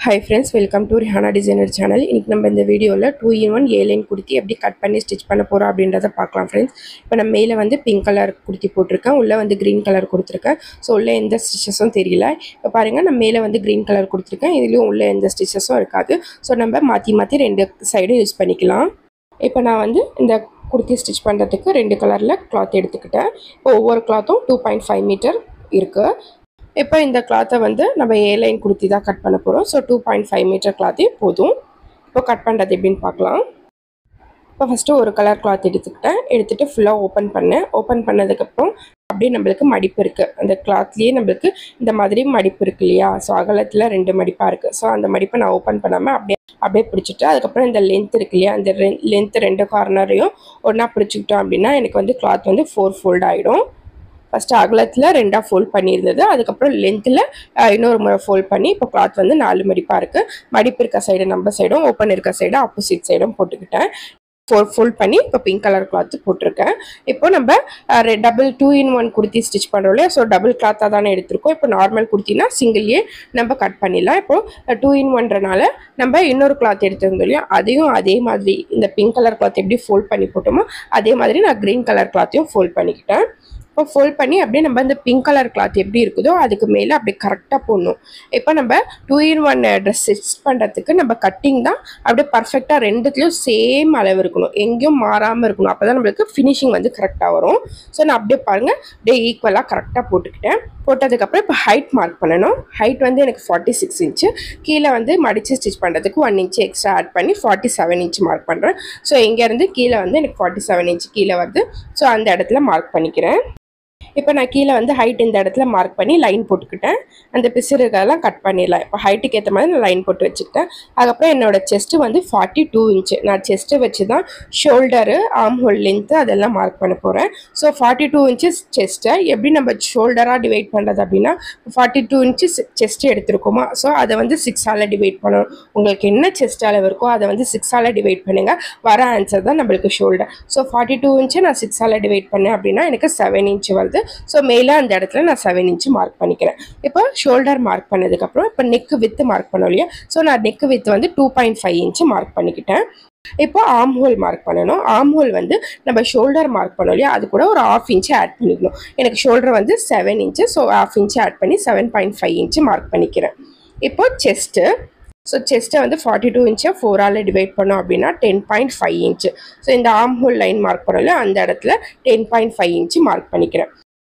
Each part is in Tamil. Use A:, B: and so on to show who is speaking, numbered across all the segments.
A: high friends welcome to Rihanna designer channel இன்றைக்கி நம்ம இந்த வீடியோவில் two in one A line kurti எப்படி கட் பண்ணி ஸ்டிச் பண்ண போகிறோம் அப்படின்றத பார்க்கலாம் ஃப்ரெண்ட்ஸ் இப்போ நான் மேலே வந்து பிங்க் கலர் குர்த்தி போட்டிருக்கேன் உள்ளே வந்து க்ரீன் கலர் கொடுத்துருக்கேன் ஸோ உள்ளே எந்த ஸ்டிச்சஸும் தெரியல இப்போ பாருங்கள் நான் மேலே வந்து க்ரீன் கலர் கொடுத்துருக்கேன் இதுலேயும் உள்ளே எந்த ஸ்டிச்சஸும் இருக்காது ஸோ நம்ம மாற்றி மாற்றி ரெண்டு சைடும் யூஸ் பண்ணிக்கலாம் இப்போ நான் வந்து இந்த குர்த்தி ஸ்டிச் பண்ணுறதுக்கு ரெண்டு கலரில் கிளாத் எடுத்துக்கிட்டேன் இப்போ ஒவ்வொரு கிளாத்தும் டூ பாயிண்ட் ஃபைவ் மீட்டர் இருக்குது இப்போ இந்த கிளாத்தை வந்து நம்ம ஏ லைன் குர்த்தி தான் கட் பண்ண போகிறோம் so two point five metre கிளாத்தே போதும் இப்போ கட் பண்ணுறது எப்படின்னு பார்க்கலாம் இப்போ ஃபஸ்ட்டு ஒரு கலர் கிளாத் எடுத்துக்கிட்டேன் எடுத்துகிட்டு ஃபுல்லாக ஓப்பன் பண்ணேன் ஓப்பன் பண்ணதுக்கப்புறம் அப்படியே நம்மளுக்கு மடிப்பு இருக்குது அந்த கிளாத்லேயே நம்மளுக்கு இந்த மாதிரி மடிப்பு இருக்கு இல்லையா ஸோ அகலத்தில் ரெண்டு மடிப்பாக இருக்குது ஸோ அந்த மடிப்பை நான் ஓப்பன் பண்ணாமல் அப்படியே அப்படியே பிடிச்சிட்டு அதுக்கப்புறம் இந்த லென்த் இருக்கு இல்லையா அந்த லென்த் ரெண்டு கார்னரையும் ஒன்றா பிடிச்சிக்கிட்டோம் அப்படின்னா எனக்கு வந்து கிளாத் வந்து ஃபோர் ஃபோல்ட் ஆகிடும் ஃபஸ்ட்டு அகலத்தில் ரெண்டாக ஃபோல்ட் பண்ணியிருந்தது அதுக்கப்புறம் லென்த்தில் இன்னொரு முறை ஃபோல்ட் பண்ணி இப்போ கிளாத் வந்து நாலு மடிப்பாக இருக்குது மடிப்பு இருக்க சைடு நம்ம சைடும் ஓப்பன் இருக்க சைடு ஆப்போசிட் சைடும் போட்டுக்கிட்டேன் ஃபோர் ஃபோல்ட் பண்ணி இப்போ பிங்க் கலர் கிளாத்து போட்டிருக்கேன் இப்போ நம்ம double two in one kurti stitch பண்ணுறோம் இல்லையா ஸோ டபுள் கிளாத்தாக தானே எடுத்திருக்கோம் இப்போ நார்மல் குர்த்தினா சிங்கிள்லேயே நம்ம கட் பண்ணிடலாம் இப்போது டூ இன் ஒன்றனால நம்ம இன்னொரு கிளாத் எடுத்திருந்தோம் இல்லையா அதையும் அதே மாதிரி இந்த பிங்க் கலர் கிளாத் எப்படி ஃபோல்ட் பண்ணி போட்டோமோ அதே மாதிரி நான் க்ரீன் கலர் கிளாத்தையும் ஃபோல்ட் பண்ணிக்கிட்டேன் இப்போ ஃபோல்ட் பண்ணி அப்படியே நம்ம இந்த பிங்க் கலர் கிளாத் எப்படி இருக்குதோ அதுக்கு மேலே அப்படியே கரெக்டாக போடணும் இப்போ நம்ம two in one dress stitch பண்ணுறதுக்கு நம்ம கட்டிங் தான் அப்படியே பர்ஃபெக்டாக ரெண்டுத்துலேயும் சேம் அளவு இருக்கணும் எங்கேயும் மாறாமல் இருக்கணும் அப்போ தான் நம்மளுக்கு ஃபினிஷிங் வந்து கரெக்டாக வரும் ஸோ நான் அப்படியே பாருங்கள் அப்படியே ஈக்குவலாக கரெக்டாக போட்டுக்கிட்டேன் போட்டதுக்கப்புறம் இப்போ ஹைட் மார்க் பண்ணணும் ஹைட் வந்து எனக்கு ஃபார்ட்டி சிக்ஸ் இன்ச்சு கீழே வந்து மடித்து ஸ்டிச் பண்ணுறதுக்கு ஒன் இன்ச்சு எக்ஸ்ட்ரா ஆட் பண்ணி ஃபார்ட்டி செவன் இன்ச் மார்க் பண்ணுறேன் ஸோ இங்கேருந்து கீழே வந்து எனக்கு ஃபார்ட்டி செவன் இன்ச் கீழே வருது ஸோ அந்த இடத்துல மார்க் பண்ணிக்கிறேன் இப்போ நான் கீழே வந்து ஹைட் இந்த இடத்துல மார்க் பண்ணி லைன் போட்டுக்கிட்டேன் அந்த பிசுறுகளெல்லாம் கட் பண்ணிடலாம் இப்போ ஹைட்டுக்கு ஏற்ற மாதிரி நான் லைன் போட்டு வச்சுக்கிட்டேன் அதுக்கப்புறம் என்னோட செஸ்ட்டு வந்து ஃபார்ட்டி டூ இன்ச்சு நான் செஸ்ட்டு வச்சு தான் ஷோல்டரு ஆம் ஹோல் லென்த்து அதெல்லாம் மார்க் பண்ண போகிறேன் ஸோ ஃபார்ட்டி டூ இன்ச்சஸ் செஸ்ட்டை எப்படி நம்ம ஷோல்டராக டிவைட் பண்ணுறது அப்படின்னா ஃபார்ட்டி டூ இன்ச்சஸ் செஸ்ட் எடுத்திருக்கோமா ஸோ அதை வந்து சிக்ஸால் டிவைட் பண்ணணும் உங்களுக்கு என்ன செஸ்ட் அளவு இருக்கோ அதை வந்து சிக்ஸால் டிவைட் பண்ணுங்கள் வர ஆன்சர் தான் நம்மளுக்கு shoulder so forty two inch நான் சிக்ஸால் டிவைட் பண்ணேன் அப்படின்னா எனக்கு செவன் இன்ச் வருது ஸோ மேலே அந்த இடத்துல நான் செவன் இன்ச்சு மார்க் பண்ணிக்கிறேன் இப்போ ஷோல்டர் மார்க் பண்ணதுக்கப்புறம் இப்போ நெக்கு வித்து மார்க் பண்ணோம் இல்லையா ஸோ நான் நெக்கு வித்து வந்து two point five inch mark பண்ணிக்கிட்டேன் இப்போ ஆம் ஹோல் மார்க் பண்ணணும் ஆம் ஹோல் வந்து நம்ம ஷோல்டர் மார்க் பண்ணோம் இல்லையா அது கூட ஒரு ஆஃப் இன்ச்சு ஆட் பண்ணிக்கணும் எனக்கு ஷோல்டர் வந்து seven inch so half inch add பண்ணி seven point five inch mark பண்ணிக்கிறேன் இப்போ செஸ்ட்டு ஸோ செஸ்ட்டை வந்து ஃபார்ட்டி டூ இன்ச்சை ஃபோரால் டிவைட் பண்ணோம் அப்படின்னா ten point five inch so இந்த ஆம் ஹோல் லைன் மார்க் பண்ணல அந்த இடத்துல ten point five inch mark பண்ணிக்கிறேன்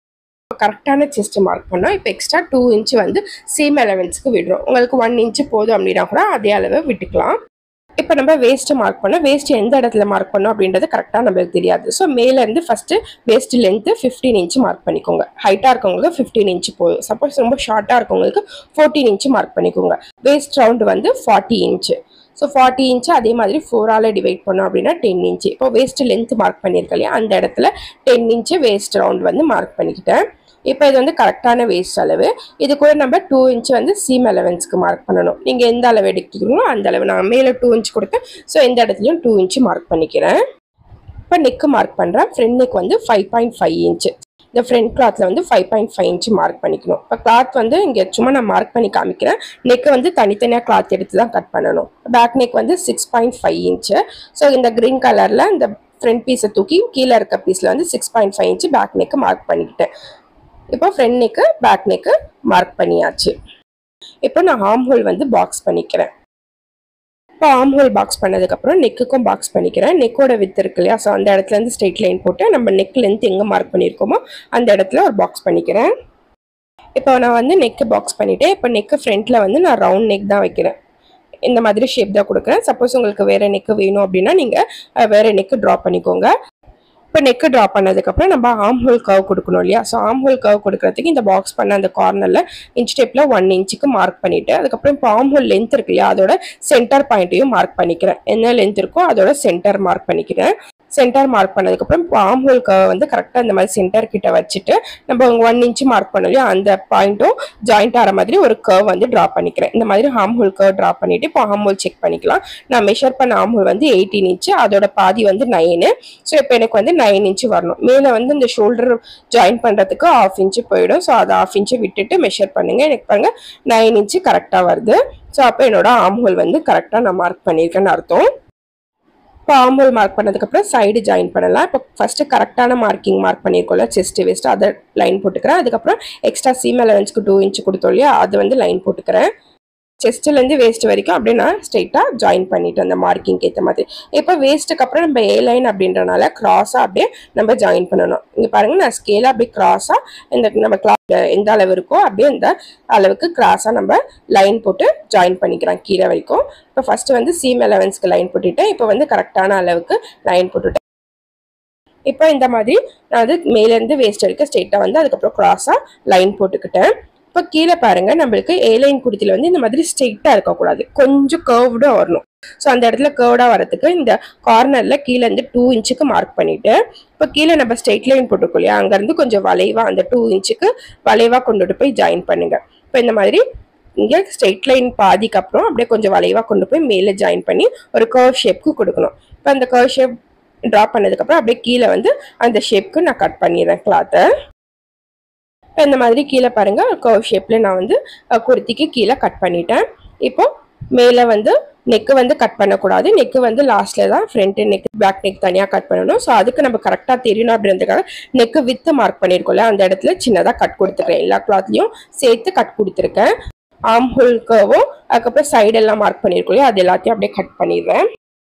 A: கரெக்டான செஸ்ட் மார்க் பண்ணோம் இப்போ எக்ஸ்ட்ரா டூ இன்ச்சு வந்து சேம் அலவன்ஸ்க்கு விடுறோம் உங்களுக்கு ஒன் இன்ச்சு போதும் அப்படின்னா கூட அதே அளவை விட்டுக்கலாம் இப்போ நம்ம வேஸ்ட்டு மார்க் பண்ணோம் வேஸ்ட் எந்த இடத்துல மார்க் பண்ணோம் அப்படின்றது கரெக்டாக நம்மளுக்கு தெரியாது ஸோ மேலேருந்து first waist length fifteen inch mark பண்ணிக்கோங்க ஹைட்டாக இருக்கவங்களுக்கு ஃபிஃப்டீன் இன்ச்சு போதும் சப்போஸ் ரொம்ப ஷார்ட்டாக இருக்கவங்களுக்கு ஃபோர்டீன் இன்ச்சு மார்க் பண்ணிக்கோங்க வேஸ்ட் ரவுண்டு வந்து forty inch so forty inch அதே மாதிரி ஃபோரால் டிவைட் பண்ணோம் அப்படின்னா டென் இன்ச்சு இப்போ வேஸ்ட் லென்த் மார்க் பண்ணியிருக்கேன் இல்லையா அந்த இடத்துல டென் இன்ச்சு வேஸ்ட் ரவுண்ட் வந்து மார்க் பண்ணிக்கிட்டேன் இப்போ இது வந்து கரெக்டான வேஸ்ட் அளவு இது கூட நம்ம டூ இன்ச் வந்து சீம் அலவன்ஸ்க்கு மார்க் பண்ணணும் நீங்கள் எந்த அளவு எடுக்கிறீங்களோ அந்த அளவு நான் மேலே டூ இன்ச் கொடுத்தேன் ஸோ எந்த இடத்துலையும் டூ இன்ச்சு மார்க் பண்ணிக்கிறேன் இப்போ நெக்கு மார்க் பண்ணுறேன் ஃப்ரண்ட் நெக் வந்து ஃபைவ் பாயிண்ட் ஃபைவ் இன்ச்சு இந்த ஃப்ரண்ட் கிளாத்தில் வந்து five point five inch mark பண்ணிக்கணும் இப்போ கிளாத் வந்து இங்கே சும்மா நான் மார்க் பண்ணி காமிக்கிறேன் நெக்கை வந்து தனித்தனியாக கிளாத் எடுத்து தான் கட் பண்ணணும் பேக் நெக் வந்து six point five inch so இந்த க்ரீன் கலரில் இந்த ஃப்ரண்ட் பீஸை தூக்கி கீழே இருக்க பீஸில் வந்து six point five inch back neck mark பண்ணிக்கிட்டேன் இப்போ front neck back neck mark பண்ணியாச்சு இப்போ நான் ஆம் ஹோல் வந்து பாக்ஸ் பண்ணிக்கிறேன் இப்போ ஆம் ஹோல் பாக்ஸ் பண்ணதுக்கப்புறம் நெக்குக்கும் பாக்ஸ் பண்ணிக்கிறேன் நெக்கோட வித்து இருக்கு இல்லையா ஸோ அந்த இடத்துல இருந்து ஸ்ட்ரெயிட் லைன் போட்டு நம்ம நெக் லென்த் எங்கே மார்க் பண்ணியிருக்கோமோ அந்த இடத்துல ஒரு பாக்ஸ் பண்ணிக்கிறேன் இப்போ நான் வந்து நெக்கு பாக்ஸ் பண்ணிவிட்டு இப்போ நெக்கு ஃப்ரண்ட்டில் வந்து நான் ரவுண்ட் நெக் தான் வைக்கிறேன் இந்த மாதிரி ஷேப் தான் கொடுக்குறேன் சப்போஸ் உங்களுக்கு வேறு நெக்கு வேணும் அப்படின்னா நீங்கள் வேறு நெக்கு ட்ரா பண்ணிக்கோங்க இப்போ நெக்கு ட்ரா பண்ணதுக்கப்புறம் நம்ம ஆம் ஹோல் கவ் கொடுக்கணும் இல்லையா ஸோ ஆம் ஹோல் கவ் கொடுக்கறதுக்கு இந்த பாக்ஸ் பண்ண அந்த கார்னரில் இன்ச் டேப்பில் ஒன் இன்ச்சுக்கு மார்க் பண்ணிவிட்டு அதுக்கப்புறம் இப்போ ஆம் ஹோல் லென்த் இருக்கு இல்லையா அதோட சென்டர் பாயிண்ட்டையும் மார்க் பண்ணிக்கிறேன் என்ன லென்த் இருக்கோ அதோட சென்டர் மார்க் பண்ணிக்கிறேன் சென்டர் மார்க் பண்ணதுக்கப்புறம் ஆம் ஹோல் கர்வ் வந்து கரெக்டாக இந்த மாதிரி சென்டர் கிட்ட வச்சுட்டு நம்ம ஒன் இன்ச் மார்க் பண்ணோம் இல்லையா அந்த பாயிண்ட்டும் ஜாயிண்ட் ஆகிற மாதிரி ஒரு கர்வ் வந்து ட்ரா பண்ணிக்கிறேன் இந்த மாதிரி ஆம் ஹோல் கர்வ் ட்ரா பண்ணிட்டு இப்போ ஆம் ஹோல் செக் பண்ணிக்கலாம் நான் மெஷர் பண்ண ஆம் ஹோல் வந்து எயிட்டீன் இன்ச்சு அதோட பாதி வந்து நைனு ஸோ இப்போ எனக்கு வந்து நைன் இன்ச்சு வரணும் மேலே வந்து இந்த ஷோல்டர் ஜாயின் பண்ணுறதுக்கு ஆஃப் இன்ச்சு போயிடும் ஸோ அதை ஆஃப் இன்ச்சு விட்டுட்டு மெஷர் பண்ணுங்க எனக்கு பாருங்க நைன் இன்ச்சு கரெக்டாக வருது ஸோ அப்போ என்னோட ஆம் ஹோல் வந்து கரெக்டாக நான் மார்க் பண்ணியிருக்கேன்னு அர்த்தம் இப்போ ஆம்பூல் மார்க் பண்ணதுக்கப்புறம் சைடு ஜாயின் பண்ணலாம் இப்போ ஃபஸ்ட்டு கரெக்டான மார்க்கிங் மார்க் பண்ணியிருக்கோம்ல செஸ்ட் வேஸ்ட் அதை லைன் போட்டுக்கிறேன் அதுக்கப்புறம் எக்ஸ்ட்ரா சீம் அலவன்ஸ்க்கு டூ இன்ச் கொடுத்தோம் இல்லையா அது வந்து லைன் போட்டுக்கிறேன் செஸ்ட்லேருந்து வேஸ்ட் வரைக்கும் அப்படியே நான் ஸ்ட்ரைட்டாக ஜாயின் பண்ணிட்டேன் அந்த மார்க்கிங்க்கு ஏற்ற மாதிரி இப்போ வேஸ்ட்டுக்கு அப்புறம் நம்ம ஏ லைன் அப்படின்றனால கிராஸாக அப்படியே நம்ம ஜாயின் பண்ணணும் இங்கே பாருங்கள் நான் ஸ்கேலாக அப்படியே கிராஸாக இந்த நம்ம கிளாத் எந்த அளவு இருக்கோ அப்படியே இந்த அளவுக்கு கிராஸாக நம்ம லைன் போட்டு ஜாயின் பண்ணிக்கிறோம் கீழே வரைக்கும் இப்போ ஃபஸ்ட்டு வந்து சீம் அலவன்ஸ்க்கு லைன் போட்டுட்டேன் இப்போ வந்து கரெக்டான அளவுக்கு லைன் போட்டுட்டேன் இப்போ இந்த மாதிரி நான் அது மேலேருந்து வேஸ்ட் வரைக்கும் ஸ்ட்ரெயிட்டாக வந்து அதுக்கப்புறம் கிராஸாக லைன் போட்டுக்கிட்டேன் இப்போ கீழே பாருங்க நம்மளுக்கு ஏ லைன் குடித்தில் வந்து இந்த மாதிரி ஸ்ட்ரெயிட்டாக இருக்கக்கூடாது கொஞ்சம் கர்வ்டாக வரணும் ஸோ அந்த இடத்துல கர்வ்டாக வரதுக்கு இந்த கார்னரில் கீழே இருந்து டூ இன்ச்சுக்கு மார்க் பண்ணிட்டு இப்போ கீழே நம்ம ஸ்ட்ரெயிட் லைன் போட்டிருக்கோம் இல்லையா அங்கேருந்து கொஞ்சம் வளைவாக அந்த டூ இன்ச்சுக்கு வளைவாக கொண்டுட்டு போய் ஜாயின் பண்ணுங்க இப்போ இந்த மாதிரி இங்கே ஸ்ட்ரெயிட் லைன் பாதிக்கு அப்புறம் அப்படியே கொஞ்சம் வளைவாக கொண்டு போய் மேலே ஜாயின் பண்ணி ஒரு கர்வ் ஷேப்க்கு கொடுக்கணும் இப்போ அந்த கர்வ் ஷேப் ட்ரா பண்ணதுக்கப்புறம் அப்படியே கீழே வந்து அந்த ஷேப்க்கு நான் கட் பண்ணிடுறேன் கிளாத்தை இந்த மாதிரி கீழே பாருங்க கர்வ் ஷேப்பில் நான் வந்து அஹ், குர்த்திக்கு கீழே கட் பண்ணிட்டேன் இப்போ மேலே வந்து நெக்கு வந்து கட் பண்ணக்கூடாது நெக்கு வந்து லாஸ்ட்ல தான் ஃப்ரண்ட் நெக் பேக் நெக் தனியாக கட் பண்ணணும் ஸோ அதுக்கு நம்ம கரெக்டாக தெரியணும் அப்படின்றதுக்காக நெக்கு வித்து மார்க் பண்ணியிருக்கோம்ல அந்த இடத்துல சின்னதாக கட் கொடுத்துருக்கேன் எல்லா கிளாத்லையும் சேர்த்து கட் கொடுத்துருக்கேன் ஆம் ஹோல்கவும் அதுக்கப்புறம் சைடெல்லாம் மார்க் பண்ணியிருக்கோம் இல்லையா அது எல்லாத்தையும் அப்படியே கட் பண்ணிடுறேன்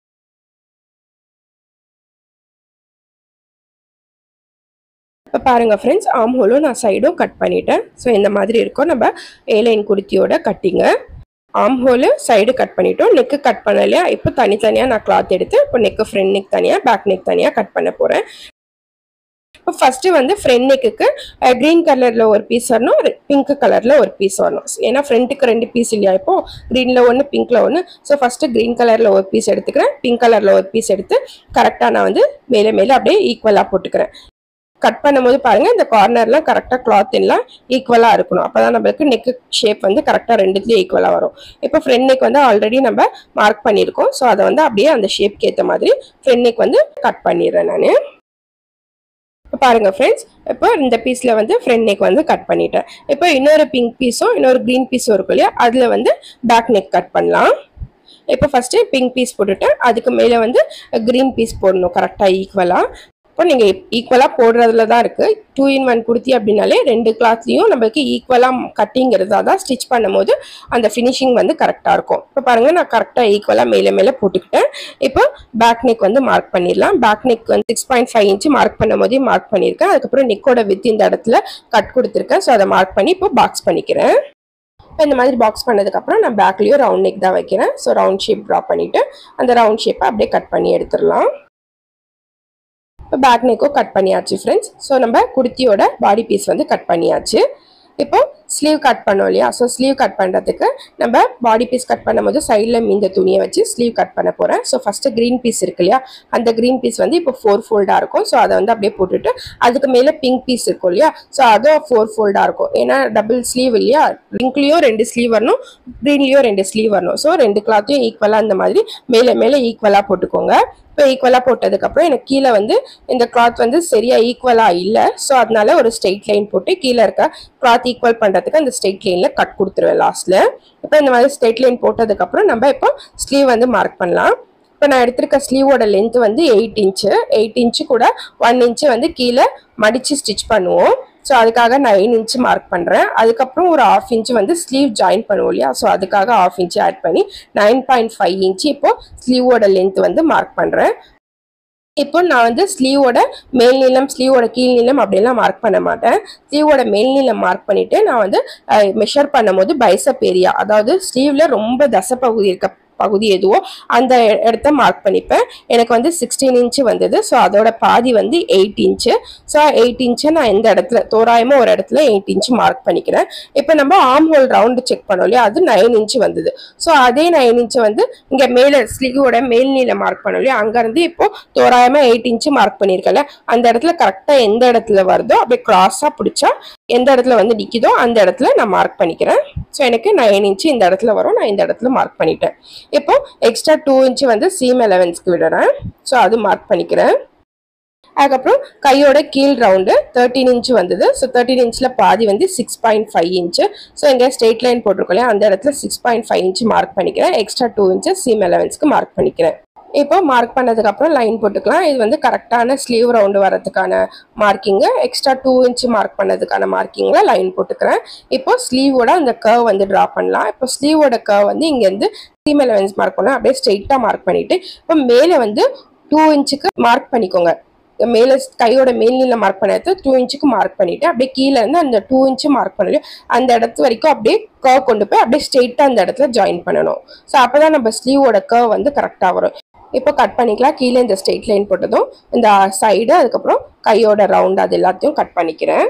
A: இப்போ பாருங்க ஃப்ரெண்ட்ஸ் ஆம் ஹோலும் நான் சைடும் கட் பண்ணிட்டேன் ஸோ இந்த மாதிரி இருக்கும் நம்ம ஏலைன் குர்த்தியோட கட்டிங்க ஆம் ஹோலு சைடு கட் பண்ணிட்டோம் நெக்கு கட் பண்ணலையா இப்போ தனித்தனியாக நான் கிளாத் எடுத்து இப்போ நெக்கு ஃப்ரண்ட் நெக் தனியாக பேக் நெக் தனியாக கட் பண்ண போகிறேன் இப்போ ஃபஸ்ட்டு வந்து ஃப்ரண்ட் நெக்குக்கு க்ரீன் கலரில் ஒரு பீஸ் வரணும் பிங்க் கலரில் ஒரு பீஸ் வரணும் ஏன்னா ஃப்ரண்ட்டுக்கு ரெண்டு பீஸ் இல்லையா இப்போ க்ரீனில் ஒன்று பிங்க்கில் ஒன்று ஸோ ஃபஸ்ட்டு க்ரீன் கலரில் ஒரு பீஸ் எடுத்துக்கிறேன் பிங்க் கலரில் ஒரு பீஸ் எடுத்து கரெக்டாக நான் வந்து மேலே மேலே அப்படியே ஈக்குவலாக போட்டுக்கிறேன் கட் பண்ணும்போது பாருங்க இந்த கார்னர்லாம் கரெக்டாக கிளாத் எல்லாம் ஈக்குவலாக இருக்கணும் அப்பதான் நம்மளுக்கு நெக் ஷேப் வந்து கரெக்டாக ரெண்டுத்துலேயும் ஈக்குவலாக வரும் இப்போ ஃப்ரண்ட் நெக் வந்து ஆல்ரெடி நம்ம மார்க் பண்ணியிருக்கோம் ஸோ அதை வந்து அப்படியே அந்த ஷேப்க்கு ஏற்ற மாதிரி ஃப்ரண்ட் நெக் வந்து கட் பண்ணிடுறேன் நான் இப்போ பாருங்க ஃப்ரெண்ட்ஸ் இப்போ இந்த பீஸில் வந்து ஃப்ரண்ட் நெக் வந்து கட் பண்ணிட்டேன் இப்போ இன்னொரு பிங்க் பீஸும் இன்னொரு க்ரீன் பீஸும் இருக்கும் இல்லையா அதில் வந்து பேக் நெக் கட் பண்ணலாம் இப்போ ஃபஸ்ட்டு பிங்க் பீஸ் போட்டுட்டேன் அதுக்கு மேலே வந்து க்ரீன் பீஸ் போடணும் கரெக்டாக ஈக்குவலாக இப்போ நீங்கள் ஈக்குவலாக போடுறதுல தான் இருக்குது டூ இன் ஒன் குடுத்தி அப்படின்னாலே ரெண்டு கிளாத்லேயும் நம்மளுக்கு ஈக்குவலாக கட்டிங் இருந்தால் தான் ஸ்டிச் பண்ணும்போது அந்த ஃபினிஷிங் வந்து கரெக்டாக இருக்கும் இப்போ பாருங்கள் நான் கரெக்டாக ஈக்குவலாக மேலே மேலே போட்டுக்கிட்டேன் இப்போ பேக் நெக் வந்து மார்க் பண்ணிடலாம் பேக் நெக் வந்து six point five inch mark பண்ணும் போதே மார்க் பண்ணியிருக்கேன் அதுக்கப்புறம் நெக்கோட வித் இந்த இடத்துல கட் கொடுத்துருக்கேன் ஸோ அதை மார்க் பண்ணி இப்போ பாக்ஸ் பண்ணிக்கிறேன் இப்போ இந்த மாதிரி பாக்ஸ் பண்ணதுக்கப்புறம் நான் பேக்லேயும் ரவுண்ட் நெக் தான் வைக்கிறேன் ஸோ ரவுண்ட் ஷேப் ட்ரா பண்ணிவிட்டு அந்த ரவுண்ட் ஷேப்பை அப்படியே கட் பண்ணி எடுத்துடலாம் இப்போ பேக் நெக்கும் கட் பண்ணியாச்சு ஃப்ரெண்ட்ஸ் ஸோ நம்ம குர்த்தியோட பாடி பீஸ் வந்து கட் பண்ணியாச்சு இப்போ ஸ்லீவ் கட் பண்ணோம் இல்லையா ஸோ ஸ்லீவ் கட் பண்ணுறதுக்கு நம்ம பாடி பீஸ் கட் பண்ணும்போது சைடில் மீந்த துணியை வச்சு ஸ்லீவ் கட் பண்ண போகிறேன் ஸோ ஃபஸ்ட்டு க்ரீன் பீஸ் இருக்கு இல்லையா அந்த க்ரீன் பீஸ் வந்து இப்போ ஃபோர் ஃபோல்டாக இருக்கும் ஸோ அதை வந்து அப்படியே போட்டுட்டு அதுக்கு மேலே பிங்க் பீஸ் இருக்கும் இல்லையா ஸோ அதுவும் ஃபோர் ஃபோல்டாக இருக்கும் ஏன்னா டபுள் ஸ்லீவ் இல்லையா பிங்க்லேயும் ரெண்டு ஸ்லீவ் வரணும் க்ரீன்லேயும் ரெண்டு ஸ்லீவ் வரணும் ஸோ ரெண்டு கிளாத்தையும் ஈக்குவலாக இந்த மாதிரி மேலே மேலே ஈக்குவலாக போட்டுக்கோங்க இப்போ ஈக்குவலாக போட்டதுக்கப்புறம் எனக்கு கீழே வந்து இந்த கிளாத் வந்து சரியாக ஈக்குவலாக இல்லை ஸோ அதனால ஒரு ஸ்ட்ரெயிட் லைன் போட்டு கீழே இருக்க கிளாத் ஈக்குவல் பண்ணுறதுக்கு அந்த ஸ்ட்ரெயிட் லைனில் கட் கொடுத்துருவேன் லாஸ்ட்டில் இப்போ இந்த மாதிரி ஸ்ட்ரெயிட் லைன் போட்டதுக்கப்புறம் நம்ம இப்போ ஸ்லீவ் வந்து மார்க் பண்ணலாம் இப்போ நான் எடுத்திருக்க ஸ்லீவோட லென்த் வந்து எயிட் இன்ச்சு எயிட் இன்ச்சு கூட ஒன் இன்ச்சு வந்து கீழே மடித்து ஸ்டிச் பண்ணுவோம் ஸோ அதுக்காக நைன் இன்ச்சு மார்க் பண்ணுறேன் அதுக்கப்புறம் ஒரு ஆஃப் இன்ச்சு வந்து ஸ்லீவ் ஜாயின் பண்ணுவோம் இல்லையா ஸோ அதுக்காக ஆஃப் இன்ச்சு ஆட் பண்ணி நைன் பாயிண்ட் ஃபைவ் இன்ச்சு இப்போ ஸ்லீவோட லென்த் வந்து மார்க் பண்ணுறேன் இப்போ நான் வந்து ஸ்லீவோட மேல் நீளம் ஸ்லீவோட கீழ் நீளம் அப்படிலாம் மார்க் பண்ண மாட்டேன் ஸ்லீவோட மேல் நீளம் மார்க் பண்ணிட்டு நான் வந்து மெஷர் பண்ணும்போது பைசப் ஏரியா அதாவது ஸ்லீவ்ல ரொம்ப தசப்பகுதி இருக்க பகுதி எதுவோ அந்த இடத்த மார்க் பண்ணிப்பேன் எனக்கு வந்து சிக்ஸ்டீன் இன்ச்சு வந்தது ஸோ அதோட பாதி வந்து எயிட் இன்ச்சு ஸோ எயிட் இன்ச்சை நான் இந்த இடத்துல தோராயமாக ஒரு இடத்துல எயிட் இன்ச்சு மார்க் பண்ணிக்கிறேன் இப்போ நம்ம ஆம் ஹோல் ரவுண்டு செக் பண்ணோம் இல்லையா அது நைன் இன்ச்சு வந்தது ஸோ அதே நைன் இன்ச்சை வந்து இங்கே மேலே ஸ்லீவோட மேல் நீள மார்க் பண்ணோம் இல்லையா அங்கேருந்து இப்போ தோராயமாக எயிட் இன்ச்சு மார்க் பண்ணியிருக்கல அந்த இடத்துல கரெக்டாக எந்த இடத்துல வருதோ அப்படியே கிராஸாக பிடிச்சா எந்த இடத்துல வந்து நிற்கிதோ அந்த இடத்துல நான் மார்க் பண்ணிக்கிறேன் ஸோ எனக்கு நைன் இன்ச்சு இந்த இடத்துல வரும் நான் இந்த இடத்துல மார்க் பண்ணிட்டேன் இப்போ எக்ஸ்ட்ரா டூ இன்ச்சு வந்து சீம் எலவன்ஸ்க்கு விடுறேன் ஸோ அது மார்க் பண்ணிக்கிறேன் அதுக்கப்புறம் கையோட கீழ் ரவுண்டு தேர்ட்டின் இன்ச் வந்தது ஸோ தேர்ட்டின் இன்ச்சில் பாதி வந்து six point five inch so இங்கே ஸ்ட்ரெயிட் லைன் போட்டிருக்கோம் இல்லையா அந்த இடத்துல six point five inch mark பண்ணிக்கிறேன் எக்ஸ்ட்ரா டூ இன்ச்சு சீம் எலவன்ஸ்க்கு மார்க் பண்ணிக்கிறேன் இப்போ மார்க் பண்ணதுக்கப்புறம் லைன் போட்டுக்கலாம் இது வந்து கரெக்டான ஸ்லீவ் ரவுண்டு வரதுக்கான மார்க்கிங்கு எக்ஸ்ட்ரா டூ இன்ச் மார்க் பண்ணதுக்கான மார்க்கிங்கில் லைன் போட்டுக்கிறேன் இப்போ ஸ்லீவோட அந்த கர்வ் வந்து ட்ரா பண்ணலாம் இப்போ ஸ்லீவோட கர்வ் வந்து இங்கேருந்து சீம் எலவன்ஸ் மார்க் பண்ணலாம் அப்படியே ஸ்ட்ரெயிட்டாக மார்க் பண்ணிவிட்டு இப்போ மேலே வந்து டூ இன்ச்சுக்கு மார்க் பண்ணிக்கோங்க மேலே கையோட மேல்நிலை மார்க் பண்ணது டூ இன்ச்சுக்கு மார்க் பண்ணிட்டு அப்படியே கீழே இருந்து அந்த டூ இன்ச்சு மார்க் பண்ணி அந்த இடத்து வரைக்கும் அப்படியே கர்வ் கொண்டு போய் அப்படியே ஸ்ட்ரெயிட்டாக அந்த இடத்துல ஜாயின் பண்ணணும் ஸோ அப்போ தான் நம்ம ஸ்லீவோட கர்வ் வந்து கரெக்டாக வரும் இப்போ கட் பண்ணிக்கலாம் கீழே இந்த ஸ்ட்ரெயிட் லைன் போட்டதும் இந்த சைடு அதுக்கப்புறம் கையோட ரவுண்ட் அது எல்லாத்தையும் கட் பண்ணிக்கிறேன்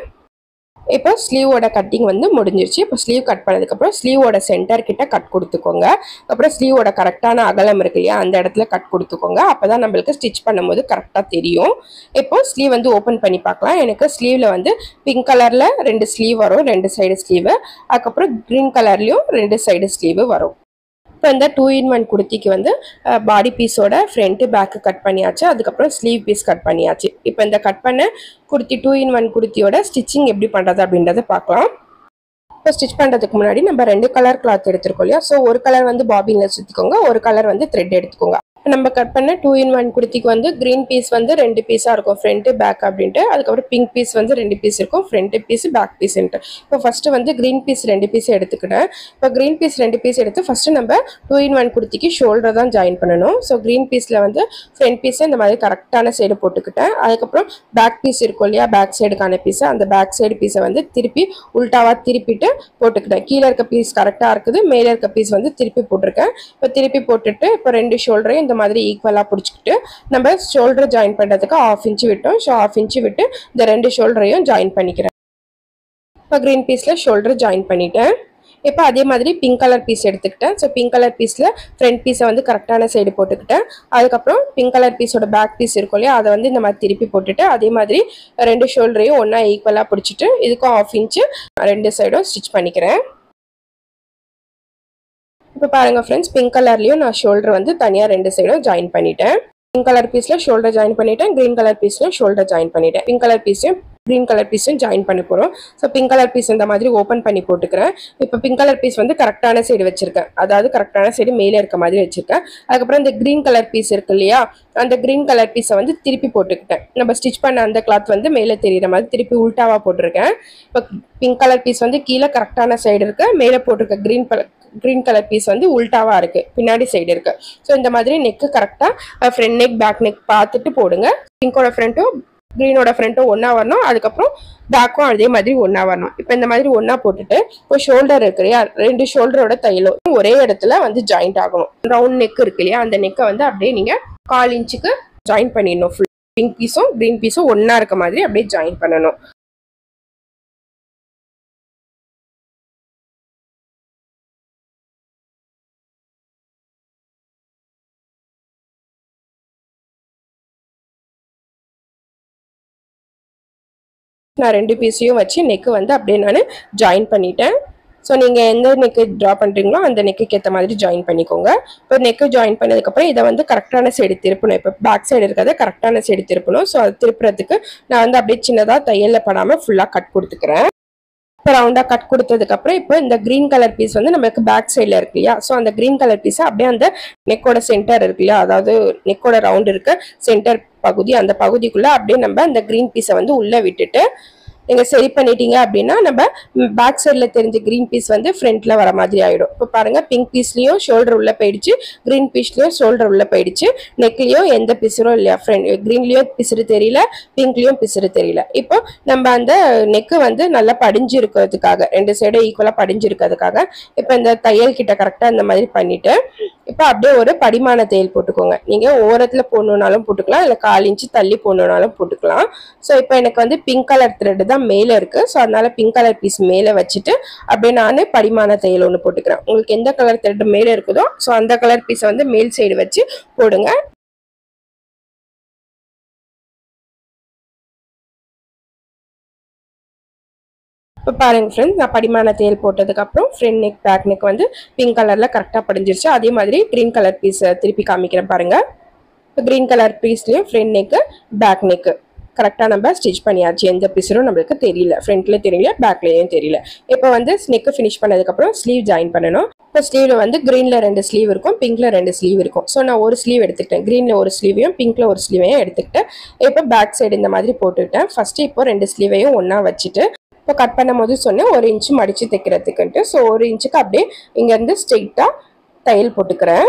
A: இப்போ ஸ்லீவோட கட்டிங் வந்து முடிஞ்சிருச்சு இப்போ ஸ்லீவ் கட் பண்ணதுக்கப்புறம் ஸ்லீவோட சென்டர் கிட்ட கட் கொடுத்துக்கோங்க அப்புறம் ஸ்லீவோட கரெக்டான அகலம் இருக்கு இல்லையா அந்த இடத்துல கட் கொடுத்துக்கோங்க அப்போ தான் நம்மளுக்கு ஸ்டிச் பண்ணும்போது கரெக்டாக தெரியும் இப்போ ஸ்லீவ் வந்து ஓப்பன் பண்ணி பார்க்கலாம் எனக்கு ஸ்லீவில் வந்து பிங்க் கலரில் ரெண்டு ஸ்லீவ் வரும் ரெண்டு சைடு ஸ்லீவு அதுக்கப்புறம் க்ரீன் கலர்லேயும் ரெண்டு சைடு ஸ்லீவு வரும் இப்போ இந்த டூ இன் ஒன் குர்த்திக்கு வந்து பாடி பீஸோட ஃப்ரண்ட்டு பேக்கு கட் பண்ணியாச்சு அதுக்கப்புறம் ஸ்லீவ் பீஸ் கட் பண்ணியாச்சு இப்போ இந்த கட் பண்ண குர்த்தி டூ இன் ஒன் குர்த்தியோட ஸ்டிச்சிங் எப்படி பண்ணுறது அப்படின்றத பார்க்கலாம் இப்போ ஸ்டிச் பண்ணுறதுக்கு முன்னாடி நம்ம ரெண்டு கலர் கிளாத் எடுத்துருக்கோம் இல்லையா ஸோ ஒரு கலர் வந்து பாபினில் சுற்றிக்கோங்க ஒரு கலர் வந்து த்ரெட் எடுத்துக்கோங்க நம்ம கட் பண்ண டூ இன் ஒன் குர்த்திக்கு வந்து க்ரீன் பீஸ் வந்து ரெண்டு பீஸாக இருக்கும் ஃப்ரண்ட்டு பேக் அப்படின்ட்டு அதுக்கப்புறம் பிங்க் பீஸ் வந்து ரெண்டு பீஸ் இருக்கும் ஃப்ரண்ட்டு பீஸ் பேக் பீஸ்ன்ட்டு இப்போ ஃபஸ்ட்டு வந்து க்ரீன் பீஸ் ரெண்டு பீஸ் எடுத்துக்கிட்டேன் இப்போ க்ரீன் பீஸ் ரெண்டு பீஸ் எடுத்து ஃபஸ்ட்டு நம்ம டூ இன் ஒன் குர்த்திக்கு ஷோல்டர் தான் ஜாயின் பண்ணணும் ஸோ க்ரீன் பீஸில் வந்து ஃப்ரண்ட் பீஸை இந்த மாதிரி கரெக்டான சைடு போட்டுக்கிட்டேன் அதுக்கப்புறம் பேக் பீஸ் இருக்கும் இல்லையா பேக் சைடுக்கான பீஸை அந்த பேக் சைடு பீஸை வந்து திருப்பி உல்ட்டாவாக திருப்பிட்டு போட்டுக்கிட்டேன் கீழே இருக்க பீஸ் கரெக்டாக இருக்குது மேலே இருக்க பீஸ் வந்து திருப்பி போட்டிருக்கேன் இப்போ திருப்பி போட்டுட்டு இப்போ ரெண்டு ஷோல்டரையும் இந்த மாதிரி ஈக்குவலாக பிடிச்சிக்கிட்டு நம்ம ஷோல்டர் ஜாயின் பண்ணுறதுக்கு ஆஃப் இன்ச்சு விட்டோம் ஸோ ஆஃப் இன்ச்சு விட்டு இந்த ரெண்டு ஷோல்டரையும் ஜாயின் பண்ணிக்கிறேன் இப்போ க்ரீன் பீஸில் ஷோல்டர் ஜாயின் பண்ணிட்டேன் இப்போ அதே மாதிரி பிங்க் கலர் பீஸ் எடுத்துக்கிட்டேன் ஸோ பிங்க் கலர் பீஸில் ஃப்ரண்ட் பீஸை வந்து கரெக்டான சைடு போட்டுக்கிட்டேன் அதுக்கப்புறம் பிங்க் கலர் பீஸோட பேக் பீஸ் இருக்கும் இல்லையா அதை வந்து இந்த மாதிரி திருப்பி போட்டுட்டு அதே மாதிரி ரெண்டு ஷோல்டரையும் ஒன்றா ஈக்குவலாக பிடிச்சிட்டு இதுக்கும் ஆஃப் இன்ச்சு ரெண்டு சைடும் ஸ்டிச் பண்ணிக்கிறேன் இப்போ பாருங்கள் ஃப்ரெண்ட்ஸ் பிங்க் கலர்லேயும் நான் ஷோல்டர் வந்து தனியாக ரெண்டு சைடும் ஜாயின் பண்ணிட்டேன் பிங்க் கலர் பீஸில் ஷோல்டர் ஜாயின் பண்ணிட்டேன் க்ரீன் கலர் பீஸ்லையும் ஷோல்டர் ஜாயின் பண்ணிட்டேன் பிங்க் கலர் பீஸையும் க்ரீன் கலர் பீஸும் ஜாயின் பண்ணி போகிறோம் ஸோ பிங்க் கலர் பீஸ் இந்த மாதிரி ஓப்பன் பண்ணி போட்டுக்கிறேன் இப்போ பிங்க் கலர் பீஸ் வந்து கரெக்டான சைடு வச்சிருக்கேன் அதாவது கரெக்டான சைடு மேலே இருக்க மாதிரி வச்சிருக்கேன் அதுக்கப்புறம் இந்த க்ரீன் கலர் பீஸ் இருக்கு இல்லையா அந்த க்ரீன் கலர் பீஸை வந்து திருப்பி போட்டுக்கிட்டேன் நம்ம ஸ்டிச் பண்ண அந்த கிளாத் வந்து மேலே தெரியுற மாதிரி திருப்பி உல்ட்டாவாக போட்டிருக்கேன் இப்போ பிங்க் கலர் பீஸ் வந்து கீழே கரெக்டான சைடு இருக்கு மேலே போட்டிருக்க green colour green colour piece வந்து உல்ட்டாவாக இருக்குது பின்னாடி சைடு இருக்குது ஸோ இந்த மாதிரி நெக்கு கரெக்டாக ஃப்ரண்ட் நெக் பேக் நெக் பார்த்துட்டு போடுங்க பிங்கோட ஃப்ரண்ட்டும் க்ரீனோட ஃப்ரண்ட்டும் ஒன்றா வரணும் அதுக்கப்புறம் பேக்கும் அதே மாதிரி ஒன்றா வரணும் இப்போ இந்த மாதிரி ஒன்றா போட்டுட்டு இப்போ ஷோல்டர் இருக்கு இல்லையா ரெண்டு ஷோல்டரோட தையலும் ஒரே இடத்துல வந்து ஜாயிண்ட் ஆகணும் ரவுண்ட் நெக் இருக்கு இல்லையா அந்த நெக்கை வந்து அப்படியே நீங்கள் கால் இன்ச்சுக்கு ஜாயின் பண்ணிடணும் ஃபுல் பிங்க் பீஸும் க்ரீன் பீஸும் ஒன்றா இருக்க மாதிரி அப்படியே ஜாயின் பண்ணணும் நான் ரெண்டு பீஸையும் வச்சு நெக்கு வந்து அப்படியே நான் ஜாயின் பண்ணிட்டேன் ஸோ நீங்கள் எந்த நெக்கு ட்ரா பண்ணுறீங்களோ அந்த நெக்குக்கு ஏற்ற மாதிரி ஜாயின் பண்ணிக்கோங்க இப்போ நெக்கு ஜாயின் பண்ணதுக்கப்புறம் இதை வந்து கரெக்டான சைடு திருப்பணும் இப்போ பேக் சைடு இருக்கிறத கரெக்டான சைடு திருப்பணும் ஸோ அது திருப்புறதுக்கு நான் வந்து அப்படியே சின்னதாக தையலில் படாமல் ஃபுல்லாக கட் கொடுத்துக்கிறேன் இப்போ ரவுண்டாக கட் கொடுத்ததுக்கப்புறம் இப்போ இந்த க்ரீன் கலர் பீஸ் வந்து நம்மளுக்கு பேக் சைடில் இருக்கு இல்லையா ஸோ அந்த க்ரீன் கலர் பீஸை அப்படியே அந்த நெக்கோட சென்டர் இருக்கு இல்லையா அதாவது நெக்கோட ரவுண்ட் இருக்க சென்டர் பகுதி அந்த பகுதிக்குள்ளே அப்படியே நம்ம அந்த க்ரீன் பீஸை வந்து உள்ளே விட்டுட்டு நீங்கள் சரி பண்ணிட்டீங்க அப்படின்னா நம்ம பேக் சைடில் தெரிஞ்ச க்ரீன் பீஸ் வந்து ஃப்ரண்ட்டில் வர மாதிரி ஆகிடும் இப்போ பாருங்கள் பிங்க் பீஸ்லேயும் ஷோல்டர் உள்ளே போயிடுச்சு க்ரீன் பீஸ்லேயும் ஷோல்டர் உள்ளே போயிடுச்சு நெக்லேயும் எந்த பிசுரும் இல்லையா ஃப்ரண்ட் க்ரீன்லேயும் பிசுறு தெரியல பிங்க்லேயும் பிசுறு தெரியல இப்போ நம்ம அந்த நெக்கு வந்து நல்லா படிஞ்சு இருக்கிறதுக்காக ரெண்டு சைடும் ஈக்குவலாக படிஞ்சு இருக்கிறதுக்காக இப்போ இந்த தையல் கிட்ட கரெக்டாக இந்த மாதிரி பண்ணிவிட்டு இப்போ அப்படியே ஒரு படிமான தையல் போட்டுக்கோங்க நீங்கள் ஓரத்தில் போடணுன்னாலும் போட்டுக்கலாம் இல்லை கால் இன்ச்சு தள்ளி போடணுன்னாலும் போட்டுக்கலாம் ஸோ இப்போ எனக்கு வந்து பிங்க் கலர் த்ரெட் தான் மேலே இருக்குது ஸோ அதனால பிங்க் கலர் பீஸ் மேலே வச்சுட்டு அப்படியே நான் படிமான தையல் ஒன்று போட்டுக்கிறேன் உங்களுக்கு எந்த கலர் த்ரெட் மேலே இருக்குதோ ஸோ அந்த கலர் பீஸை வந்து மேல் சைடு வச்சு போடுங்க இப்போ பாருங்க ஃப்ரெண்ட்ஸ் நான் படிமான தையல் போட்டதுக்கப்புறம் ஃப்ரண்ட் நெக் பேக் நெக் வந்து பிங்க் கலரில் கரெக்டாக படிஞ்சிருச்சு அதே மாதிரி க்ரீன் கலர் பீஸை திருப்பி காமிக்கிறேன் பாருங்க இப்போ க்ரீன் கலர் பீஸ்லேயும் ஃப்ரண்ட் நெக்கு பேக் நெக்கு கரெக்டாக நம்ம ஸ்டிச் பண்ணியாச்சு எந்த பீஸரும் நம்மளுக்கு தெரியல ஃப்ரண்ட்ல தெரியல பேக்லேயும் தெரியல இப்போ வந்து நெக்கு ஃபினிஷ் பண்ணதுக்கப்புறம் ஸ்லீவ் ஜாயின் பண்ணணும் இப்போ ஸ்லீவ்ல வந்து க்ரீனில் ரெண்டு ஸ்லீவ் இருக்கும் பிங்க்ல ரெண்டு ஸ்லீவ் இருக்கும் ஸோ நான் ஒரு ஸ்லீவ் எடுத்துக்கிட்டேன் க்ரீனில் ஒரு ஸ்லீவையும் பிங்க்ல ஒரு ஸ்லீவையும் எடுத்துக்கிட்டேன் இப்போ பேக் சைடு இந்த மாதிரி போட்டுக்கிட்டேன் ஃபர்ஸ்ட் இப்போ ரெண்டு ஸ்லீவையும் ஒன்றா வச்சுட்டு இப்போ கட் பண்ணும் போது சொன்னேன் ஒரு இன்ச்சு மடித்து தைக்கிறதுக்குன்ட்டு ஸோ ஒரு இன்ச்சுக்கு அப்படியே இங்கேருந்து ஸ்ட்ரெயிட்டாக தையல் போட்டுக்கிறேன்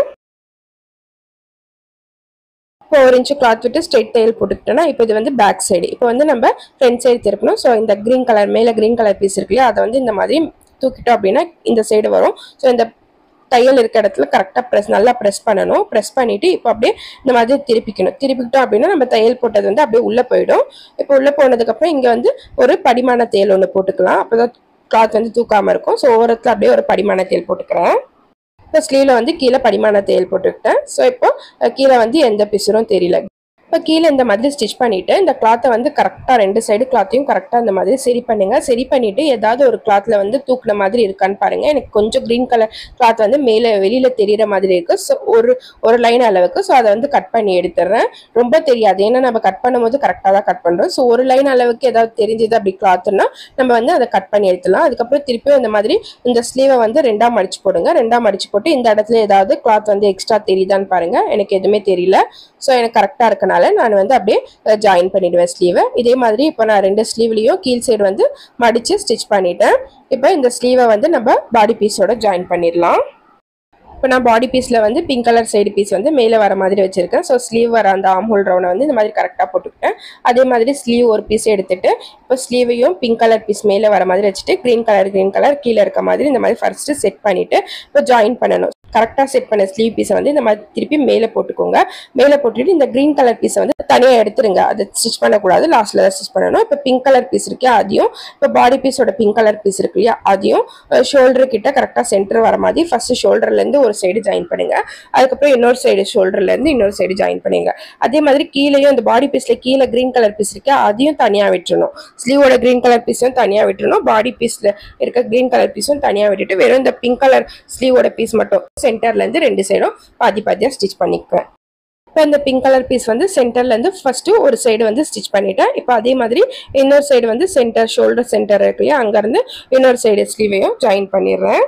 A: இப்போ ஒரு இன்ச்சு கிளாத் விட்டு ஸ்ட்ரெயிட் தையல் போட்டுக்கிட்டோன்னா இப்போ இது வந்து பேக் சைடு இப்போ வந்து நம்ம ஃப்ரண்ட் சைடு திருப்பணும் ஸோ இந்த க்ரீன் கலர் மேலே க்ரீன் கலர் பீஸ் இருக்கு இல்லையா அதை வந்து இந்த மாதிரி தூக்கிட்டோம் அப்படின்னா இந்த சைடு வரும் ஸோ இந்த தையல் இருக்க இடத்துல கரெக்டாக ப்ரெஸ் நல்லா ப்ரெஸ் பண்ணணும் ப்ரெஸ் பண்ணிவிட்டு இப்போ அப்படியே இந்த மாதிரி திருப்பிக்கணும் திருப்பிக்கிட்டோம் அப்படின்னா நம்ம தையல் போட்டது வந்து அப்படியே உள்ளே போயிடும் இப்போ உள்ளே போனதுக்கப்புறம் இங்கே வந்து ஒரு படிமான தையல் ஒன்று போட்டுக்கலாம் அப்போ தான் கிளாத் வந்து தூக்காமல் இருக்கும் ஸோ ஓரத்தில் அப்படியே ஒரு படிமான தையல் போட்டுக்கிறேன் இப்போ ஸ்லீவில் வந்து கீழே படிமான தையல் போட்டுக்கிட்டேன் ஸோ இப்போ கீழே வந்து எந்த பிசுரும் தெரியல இப்போ கீழே இந்த மாதிரி ஸ்டிச் பண்ணிவிட்டு இந்த கிளாத்தை வந்து கரெக்டாக ரெண்டு சைடு கிளாத்தையும் கரெக்டாக இந்த மாதிரி சரி பண்ணுங்க சரி பண்ணிவிட்டு ஏதாவது ஒரு கிளாத்தில் வந்து தூக்குன மாதிரி இருக்கான்னு பாருங்கள் எனக்கு கொஞ்சம் க்ரீன் கலர் கிளாத் வந்து மேலே வெளியில் தெரியிற மாதிரி இருக்குது ஸோ ஒரு ஒரு லைன் அளவுக்கு ஸோ அதை வந்து கட் பண்ணி எடுத்துடுறேன் ரொம்ப தெரியாது ஏன்னா நம்ம கட் பண்ணும்போது கரெக்டாக தான் கட் பண்ணுறோம் ஸோ ஒரு லைன் அளவுக்கு ஏதாவது தெரிஞ்சது அப்படி கிளாத்னா நம்ம வந்து அதை கட் பண்ணி எடுத்துலாம் அதுக்கப்புறம் திருப்பியும் இந்த மாதிரி இந்த ஸ்லீவை வந்து ரெண்டாக மடிச்சு போடுங்க ரெண்டாக மடிச்சு போட்டு இந்த இடத்துல ஏதாவது கிளாத் வந்து எக்ஸ்ட்ரா தெரியுதான்னு பாருங்க எனக்கு எதுவுமே தெரியல ஸோ எனக்கு கரெக்டாக இருக்கனால நான் வந்து அப்படியே ஜாயின் பண்ணிடுவேன் ஸ்லீவை இதே மாதிரி இப்போ நான் ரெண்டு ஸ்லீவ்லேயும் கீழ் சைடு வந்து மடித்து ஸ்டிச் பண்ணிட்டேன் இப்போ இந்த ஸ்லீவை வந்து நம்ம பாடி பீஸோட ஜாயின் பண்ணிடலாம் இப்போ நான் பாடி பீஸில் வந்து பிங்க் கலர் சைடு பீஸ் வந்து மேலே வர மாதிரி வச்சுருக்கேன் ஸோ ஸ்லீவ் வர அந்த ஆம் ஹோல் ரவுனை வந்து இந்த மாதிரி கரெக்டாக போட்டுக்கிட்டேன் அதே மாதிரி ஸ்லீவ் ஒரு பீஸ் எடுத்துட்டு இப்போ ஸ்லீவையும் பிங்க் கலர் பீஸ் மேலே வர மாதிரி வச்சுட்டு க்ரீன் கலர் க்ரீன் கலர் கீழே இருக்க மாதிரி இந்த மாதிரி ஃபர்ஸ்ட்டு செட் பண்ணிவிட்டு இப்போ ஜாயின் பண்ணணும் கரெக்டாக செட் பண்ண ஸ்லீவ் பீஸை வந்து இந்த மாதிரி திருப்பி மேலே போட்டுக்கோங்க மேலே போட்டுட்டு இந்த க்ரீன் கலர் பீஸை வந்து தனியாக எடுத்துருங்க அதை ஸ்டிச் பண்ணக்கூடாது லாஸ்ட்டில் தான் ஸ்டிச் பண்ணணும் இப்போ பிங்க் கலர் பீஸ் இருக்கு அதையும் இப்போ பாடி பீஸோட பிங்க் கலர் பீஸ் இருக்கு இல்லையா அதையும் ஷோல்டர் கிட்ட கரெக்டாக சென்டர் வர மாதிரி ஃபர்ஸ்ட் ஷோல்டர்லேருந்து ஒரு சைடு ஜாயின் பண்ணுங்க அதுக்கப்புறம் இன்னொரு சைடு ஷோல்டர்லேருந்து இன்னொரு சைடு ஜாயின் பண்ணுங்க அதே மாதிரி கீழேயும் இந்த பாடி பீஸில் கீழே க்ரீன் கலர் பீஸ் இருக்கு அதையும் தனியாக விட்டுறணும் ஸ்லீவோட க்ரீன் கலர் பீஸும் தனியாக விட்டுறணும் பாடி பீஸில் இருக்க க்ரீன் கலர் பீஸும் தனியாக விட்டுட்டு வெறும் இந்த பிங்க் கலர் ஸ்லீவோட பீஸ் மட்டும் சென்டர்லேருந்து ரெண்டு சைடும் பாதி பாதியாக ஸ்டிச் பண்ணிக்குவேன் இப்போ இந்த பிங்க் கலர் பீஸ் வந்து சென்டர்லேருந்து ஃபஸ்ட்டு ஒரு சைடு வந்து ஸ்டிச் பண்ணிட்டேன் இப்போ அதே மாதிரி இன்னொரு சைடு வந்து சென்டர் ஷோல்டர் சென்டர் இருக்கு இல்லையா அங்கேருந்து இன்னொரு சைடு ஸ்லீவையும் ஜாயின் பண்ணிடுறேன்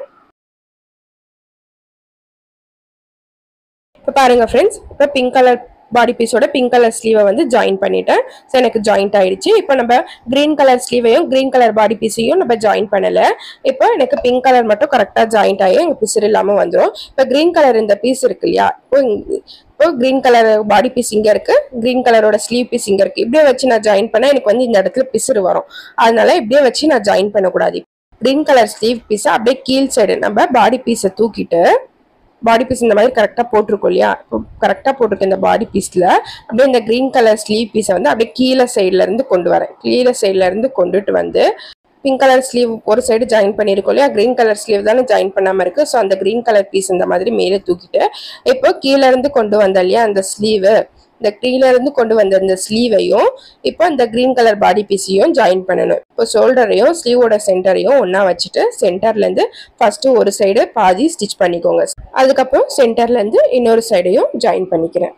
A: இப்போ பாருங்க ஃப்ரெண்ட்ஸ் இப்போ பிங்க் கலர் பாடி பீஸோட பிங்க் கலர் ஸ்லீவை வந்து ஜாயின் பண்ணிட்டேன் ஸோ எனக்கு ஜாயிண்ட் ஆயிடுச்சு இப்போ நம்ம க்ரீன் கலர் ஸ்லீவையும் க்ரீன் கலர் பாடி பீஸையும் நம்ம ஜாயின் பண்ணலை இப்போ எனக்கு பிங்க் கலர் மட்டும் கரெக்டாக ஜாயிண்ட் ஆகி எங்கள் பிசுறு இல்லாமல் வந்துடும் இப்போ க்ரீன் கலர் இந்த பீஸ் இருக்கு இல்லையா இப்போ இப்போ க்ரீன் கலர் பாடி பீஸ் இங்கே இருக்கு க்ரீன் கலரோட ஸ்லீவ் பீஸ் இங்கே இருக்கு இப்படியே வச்சு நான் ஜாயின் பண்ணால் எனக்கு வந்து இந்த இடத்துல பிசுறு வரும் அதனால இப்படியே வச்சு நான் ஜாயின் பண்ணக்கூடாது க்ரீன் கலர் ஸ்லீவ் பீஸை அப்படியே கீழ் சைடு நம்ம பாடி பீஸை தூக்கிட்டு பாடி பீஸ் இந்த மாதிரி கரெக்டாக போட்டிருக்கோம் இல்லையா இப்போ கரெக்டாக போட்டிருக்க இந்த பாடி பீஸில் அப்படியே இந்த க்ரீன் கலர் ஸ்லீவ் பீஸை வந்து அப்படியே கீழே சைட்ல இருந்து கொண்டு வரேன் கீழே சைட்ல இருந்து கொண்டுட்டு வந்து பிங்க் கலர் ஸ்லீவ் ஒரு சைடு ஜாயின் பண்ணியிருக்கோம் இல்லையா க்ரீன் கலர் ஸ்லீவ் தானே ஜாயின் பண்ணாமல் இருக்குது ஸோ அந்த க்ரீன் கலர் பீஸ் இந்த மாதிரி மேலே தூக்கிட்டு இப்போ கீழே இருந்து கொண்டு வந்த இல்லையா அந்த ஸ்லீவு இந்த கீழே இருந்து கொண்டு வந்த இந்த ஸ்லீவையும் இப்போ இந்த க்ரீன் கலர் பாடி பீஸையும் ஜாயின் பண்ணணும் இப்போ ஷோல்டரையும் ஸ்லீவோட சென்டரையும் ஒன்றா வச்சுட்டு சென்டர்லேருந்து ஃபஸ்ட்டு ஒரு சைடு பாதி ஸ்டிச் பண்ணிக்கோங்க அதுக்கப்புறம் சென்டர்லேருந்து இன்னொரு சைடையும் ஜாயின் பண்ணிக்கிறேன்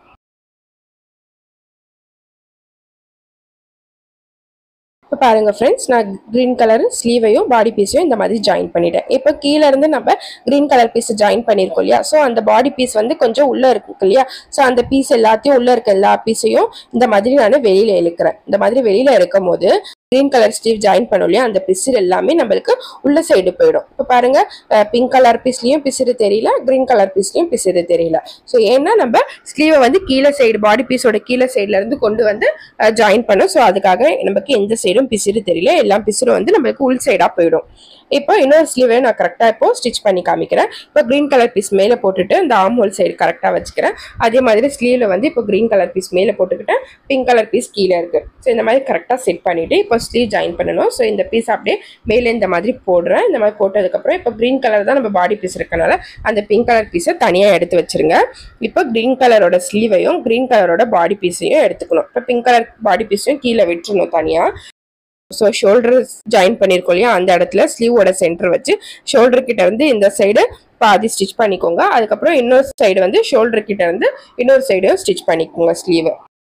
A: இப்போ பாருங்க ஃப்ரெண்ட்ஸ் நான் க்ரீன் கலர் ஸ்லீவையும் பாடி பீஸையும் இந்த மாதிரி ஜாயின் பண்ணிட்டேன் இப்போ கீழே இருந்து நம்ம க்ரீன் கலர் பீஸ் ஜாயின் பண்ணியிருக்கோம் இல்லையா ஸோ அந்த பாடி பீஸ் வந்து கொஞ்சம் உள்ள இருக்கு இல்லையா ஸோ அந்த பீஸ் எல்லாத்தையும் உள்ள இருக்க எல்லா பீஸையும் இந்த மாதிரி நான் வெளியில இழுக்கிறேன் இந்த மாதிரி வெளியில இருக்கும் போது க்ரீன் கலர் ஸ்லீவ் ஜாயின் பண்ணோம் இல்லையா அந்த பிசிறு எல்லாமே நம்மளுக்கு உள்ள சைடு போயிடும் இப்போ பாருங்க பிங்க் கலர் பீஸ்லயும் பிசிறு தெரியல க்ரீன் கலர் பீஸ்லயும் பிசிறு தெரியல ஸோ ஏன்னா நம்ம ஸ்லீவை வந்து கீழே சைடு பாடி பீஸோட கீழே சைட்ல இருந்து கொண்டு வந்து ஜாயின் பண்ணோம் ஸோ அதுக்காக நமக்கு எந்த சைடும் பிசிறு தெரியல எல்லாம் பிசிறும் வந்து நம்மளுக்கு உள் சைடா போயிடும் இப்போ இன்னொரு ஸ்லீவையும் நான் கரெக்டாக இப்போ ஸ்டிச் பண்ணி காமிக்கிறேன் இப்போ க்ரீன் கலர் பீஸ் மேலே போட்டுட்டு இந்த ஆம் ஹோல் சைடு கரெக்டாக வச்சுக்கிறேன் அதே மாதிரி ஸ்லீவில் வந்து இப்போ க்ரீன் கலர் பீஸ் மேலே போட்டுக்கிட்டேன் பிங்க் கலர் பீஸ் கீழே இருக்குது ஸோ இந்த மாதிரி கரெக்டாக செட் பண்ணிவிட்டு இப்போ ஸ்லீவ் ஜாயின் பண்ணணும் ஸோ இந்த பீஸ் அப்படியே மேலே இந்த மாதிரி போடுறேன் இந்த மாதிரி போட்டதுக்கப்புறம் இப்போ க்ரீன் கலர் தான் நம்ம பாடி பீஸ் இருக்கனால அந்த பிங்க் கலர் பீஸை தனியாக எடுத்து வச்சிருங்க இப்போ க்ரீன் கலரோட ஸ்லீவையும் க்ரீன் கலரோட பாடி பீஸையும் எடுத்துக்கணும் இப்போ பிங்க் கலர் பாடி பீஸையும் கீழே விட்டுறணும் தனியாக ஸோ ஷோல்டர் ஜாயின் பண்ணியிருக்கோம் இல்லையா அந்த இடத்துல ஸ்லீவோட சென்டர் வச்சு ஷோல்டர் கிட்ட இருந்து இந்த சைடு பாதி ஸ்டிச் பண்ணிக்கோங்க அதுக்கப்புறம் இன்னொரு சைடு வந்து ஷோல்டர் கிட்ட இருந்து இன்னொரு சைடையும் ஸ்டிச் பண்ணிக்கோங்க ஸ்லீவை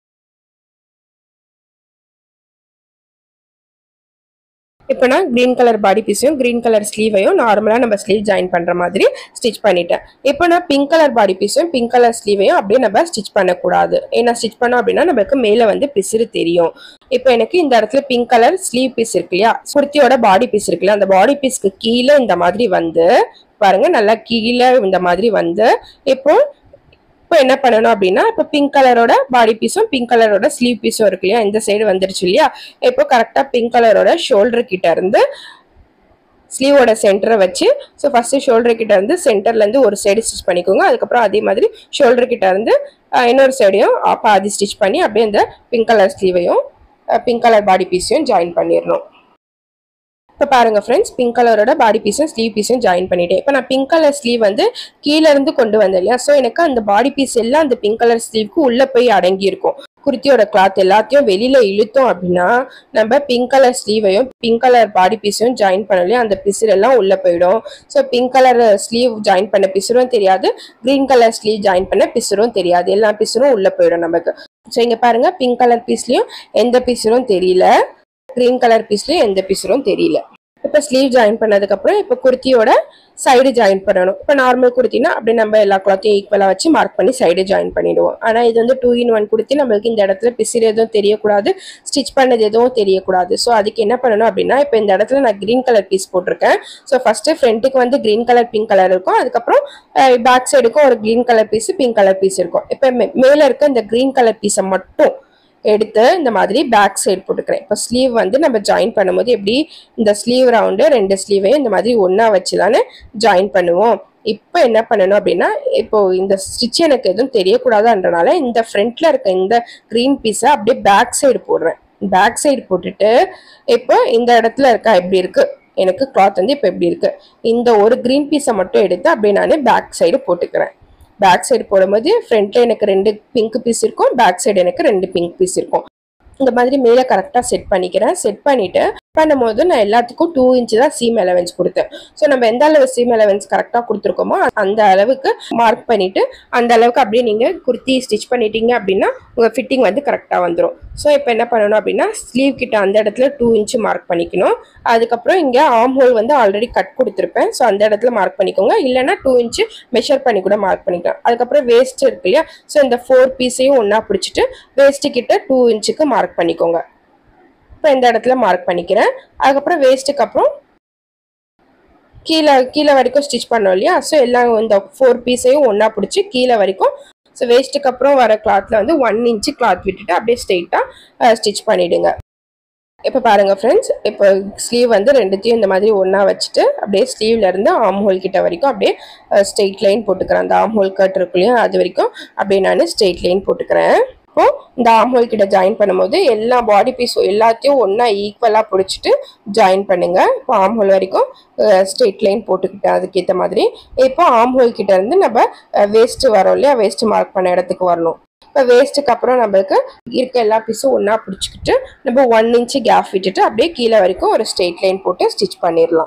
A: இப்போ நான் க்ரீன் கலர் பாடி பீஸையும் க்ரீன் கலர் ஸ்லீவையும் நார்மலாக நம்ம ஸ்லீவ் ஜாயின் பண்ணுற மாதிரி ஸ்டிச் பண்ணிட்டேன் இப்போ நான் பிங்க் கலர் பாடி பீஸையும் பிங்க் கலர் ஸ்லீவையும் அப்படியே நம்ம ஸ்டிச் பண்ணக்கூடாது ஏன்னா ஸ்டிச் பண்ணோம் அப்படின்னா நமக்கு மேலே வந்து பிசிறு தெரியும் இப்போ எனக்கு இந்த இடத்துல பிங்க் கலர் ஸ்லீவ் பீஸ் இருக்கு இல்லையா குர்த்தியோட பாடி பீஸ் இருக்கு இல்லையா அந்த பாடி பீஸ்க்கு கீழே இந்த மாதிரி வந்து பாருங்க நல்லா கீழே இந்த மாதிரி வந்து இப்போ இப்போ என்ன பண்ணணும் அப்படின்னா இப்போ பிங்க் கலரோட பாடி பீஸும் பிங்க் கலரோட ஸ்லீவ் பீஸும் இருக்கு இல்லையா இந்த சைடு வந்துருச்சு இல்லையா இப்போ கரெக்டாக பிங்க் கலரோட ஷோல்டர் கிட்ட இருந்து ஸ்லீவோட சென்டரை வச்சு ஸோ ஃபஸ்ட்டு ஷோல்டர் கிட்ட இருந்து சென்டர்லேருந்து ஒரு சைடு ஸ்டிச் பண்ணிக்கோங்க அதுக்கப்புறம் அதே மாதிரி ஷோல்டர் கிட்ட இருந்து இன்னொரு சைடையும் பாதி ஸ்டிச் பண்ணி அப்படியே இந்த பிங்க் கலர் ஸ்லீவையும் பிங்க் கலர் பாடி பீஸையும் ஜாயின் பண்ணிடணும் இப்போ பாருங்க ஃப்ரெண்ட்ஸ் பிங்க் கலரோட பாடி பீஸும் ஸ்லீவ் பீஸும் ஜாயின் பண்ணிட்டேன் இப்போ நான் பிங்க் கலர் ஸ்லீவ் வந்து கீழே இருந்து கொண்டு வந்தேன் இல்லையா ஸோ எனக்கு அந்த பாடி பீஸ் எல்லாம் அந்த பிங்க் கலர் ஸ்லீவ்க்கு உள்ள போய் அடங்கி இருக்கும் குர்த்தியோட கிளாத் எல்லாத்தையும் வெளியில இழுத்தோம் அப்படின்னா நம்ம பிங்க் கலர் ஸ்லீவையும் பிங்க் கலர் பாடி பீஸையும் ஜாயின் பண்ணலையும் அந்த பிசுறு எல்லாம் உள்ள போயிடும் so pink colour sleeve join பண்ண பிசுரும் தெரியாது கிரீன் கலர் ஸ்லீவ் ஜாயின் பண்ண பிசுரும் தெரியாது எல்லா பிசுரும் உள்ள போயிடும் நமக்கு ஸோ இங்க பாருங்க பிங்க் கலர் பீஸ்லயும் எந்த பிசுரும் தெரியல கிரீன் கலர் பீஸ்லயும் எந்த பிசுரும் தெரியல இப்போ ஸ்லீவ் ஜாயின் பண்ணதுக்கப்புறம் இப்போ குர்த்தியோட சைடு ஜாயின் பண்ணணும் இப்போ நார்மல் குர்த்தினா அப்படியே நம்ம எல்லா கிளாத்தையும் ஈக்குவலாக வச்சு மார்க் பண்ணி சைடு ஜாயின் பண்ணிடுவோம் ஆனால் இது வந்து டூ இன் ஒன் குர்த்தி நம்மளுக்கு இந்த இடத்துல பிசிறு எதுவும் தெரியக்கூடாது ஸ்டிச் பண்ணது எதுவும் தெரியக்கூடாது ஸோ அதுக்கு என்ன பண்ணணும் அப்படின்னா இப்போ இந்த இடத்துல நான் க்ரீன் கலர் பீஸ் போட்டிருக்கேன் ஸோ ஃபஸ்ட்டு ஃப்ரண்ட்டுக்கு வந்து க்ரீன் கலர் பிங்க் கலர் இருக்கும் அதுக்கப்புறம் பேக் சைடுக்கும் ஒரு green colour piece pink colour piece இருக்கும் இப்போ மேலே இருக்க இந்த க்ரீன் கலர் பீஸை மட்டும் எடுத்து இந்த மாதிரி பேக் சைடு போட்டுக்கிறேன் இப்போ ஸ்லீவ் வந்து நம்ம ஜாயின் பண்ணும்போது எப்படி இந்த ஸ்லீவ் ரவுண்டு ரெண்டு ஸ்லீவையும் இந்த மாதிரி ஒன்றா வச்சு தானே ஜாயின் பண்ணுவோம் இப்போ என்ன பண்ணணும் அப்படின்னா இப்போ இந்த ஸ்டிச் எனக்கு எதுவும் தெரியக்கூடாதுன்றனால இந்த ஃப்ரண்ட்ல இருக்க இந்த க்ரீன் பீஸை அப்படியே பேக் சைடு போடுறேன் பேக் சைடு போட்டுட்டு இப்போ இந்த இடத்துல இருக்கா எப்படி இருக்கு எனக்கு கிளாத் வந்து இப்போ எப்படி இருக்கு இந்த ஒரு க்ரீன் பீஸை மட்டும் எடுத்து அப்படியே நான் பேக் சைடு போட்டுக்கிறேன் பேக் சைடு போடும்போது ஃப்ரண்ட்ல எனக்கு ரெண்டு பிங்க் பீஸ் இருக்கும் பேக் சைடு எனக்கு ரெண்டு பிங்க் பீஸ் இருக்கும் இந்த மாதிரி மேலே கரெக்டாக செட் பண்ணிக்கிறேன் செட் பண்ணிட்டு பண்ணும்போது நான் எல்லாத்துக்கும் டூ இன்ச்சு தான் சீம் அலவன்ஸ் கொடுத்தேன் ஸோ நம்ம எந்த அளவு சீம் அலவன்ஸ் கரெக்டாக கொடுத்துருக்கோமோ அந்த அளவுக்கு மார்க் பண்ணிட்டு அந்த அளவுக்கு அப்படியே நீங்கள் குர்த்தி ஸ்டிச் பண்ணிட்டீங்க அப்படின்னா உங்கள் ஃபிட்டிங் வந்து கரெக்டாக வந்துடும் ஸோ இப்போ என்ன பண்ணணும் அப்படின்னா ஸ்லீவ் கிட்ட அந்த இடத்துல டூ இன்ச்சு மார்க் பண்ணிக்கணும் அதுக்கப்புறம் இங்கே ஆம் ஹோல் வந்து ஆல்ரெடி கட் கொடுத்துருப்பேன் ஸோ அந்த இடத்துல மார்க் பண்ணிக்கோங்க இல்லைன்னா டூ இன்ச்சு மெஷர் பண்ணி கூட மார்க் பண்ணிக்கலாம் அதுக்கப்புறம் வேஸ்ட் இருக்கு இல்லையா ஸோ இந்த ஃபோர் பீஸையும் ஒன்றா பிடிச்சிட்டு வேஸ்ட்டு கிட்ட டூ இன்ச்சுக்கு மார்க் பண்ணிக்கோங்க இப்போ இந்த இடத்துல மார்க் பண்ணிக்கிறேன் அதுக்கப்புறம் வேஸ்ட்டுக்கு அப்புறம் கீழே கீழே வரைக்கும் ஸ்டிச் பண்ணோம் இல்லையா ஸோ எல்லாம் இந்த ஃபோர் பீஸையும் ஒன்றா பிடிச்சி கீழே வரைக்கும் ஸோ வேஸ்ட்டுக்கு அப்புறம் வர கிளாத்தில் வந்து ஒன் இன்ச்சு கிளாத் விட்டுட்டு அப்படியே ஸ்ட்ரெயிட்டாக ஸ்டிச் பண்ணிவிடுங்க இப்போ பாருங்கள் ஃப்ரெண்ட்ஸ் இப்போ ஸ்லீவ் வந்து ரெண்டுத்தையும் இந்த மாதிரி ஒன்றா வச்சுட்டு அப்படியே ஸ்லீவ்ல இருந்து ஆம் ஹோல் கிட்ட வரைக்கும் அப்படியே ஸ்ட்ரெயிட் லைன் போட்டுக்கிறேன் அந்த ஆம் ஹோல் கட் இருக்கு இல்லையா அது வரைக்கும் அப்படியே நான் ஸ்ட்ரெயிட் லைன் போட்டுக்கிறேன் இப்போ இந்த ஆம் ஹோல் கிட்ட ஜாயின் பண்ணும்போது எல்லா பாடி பீஸும் எல்லாத்தையும் ஒன்றா ஈக்குவலாக பிடிச்சிட்டு ஜாயின் பண்ணுங்க இப்போ ஆம் ஹோல் வரைக்கும் ஸ்ட்ரெயிட் லைன் போட்டுக்கிட்டேன் அதுக்கேற்ற மாதிரி இப்போ ஆம் ஹோல் கிட்ட இருந்து நம்ம வேஸ்ட் வரோம் இல்லையா வேஸ்ட் மார்க் பண்ண இடத்துக்கு வரணும் இப்போ வேஸ்ட்டுக்கு அப்புறம் நம்மளுக்கு இருக்க எல்லா பீஸும் ஒன்றா பிடிச்சிக்கிட்டு நம்ம ஒன் இன்ச்சு கேப் விட்டுட்டு அப்படியே கீழே வரைக்கும் ஒரு ஸ்ட்ரெயிட் லைன் போட்டு ஸ்டிச் பண்ணிடலாம்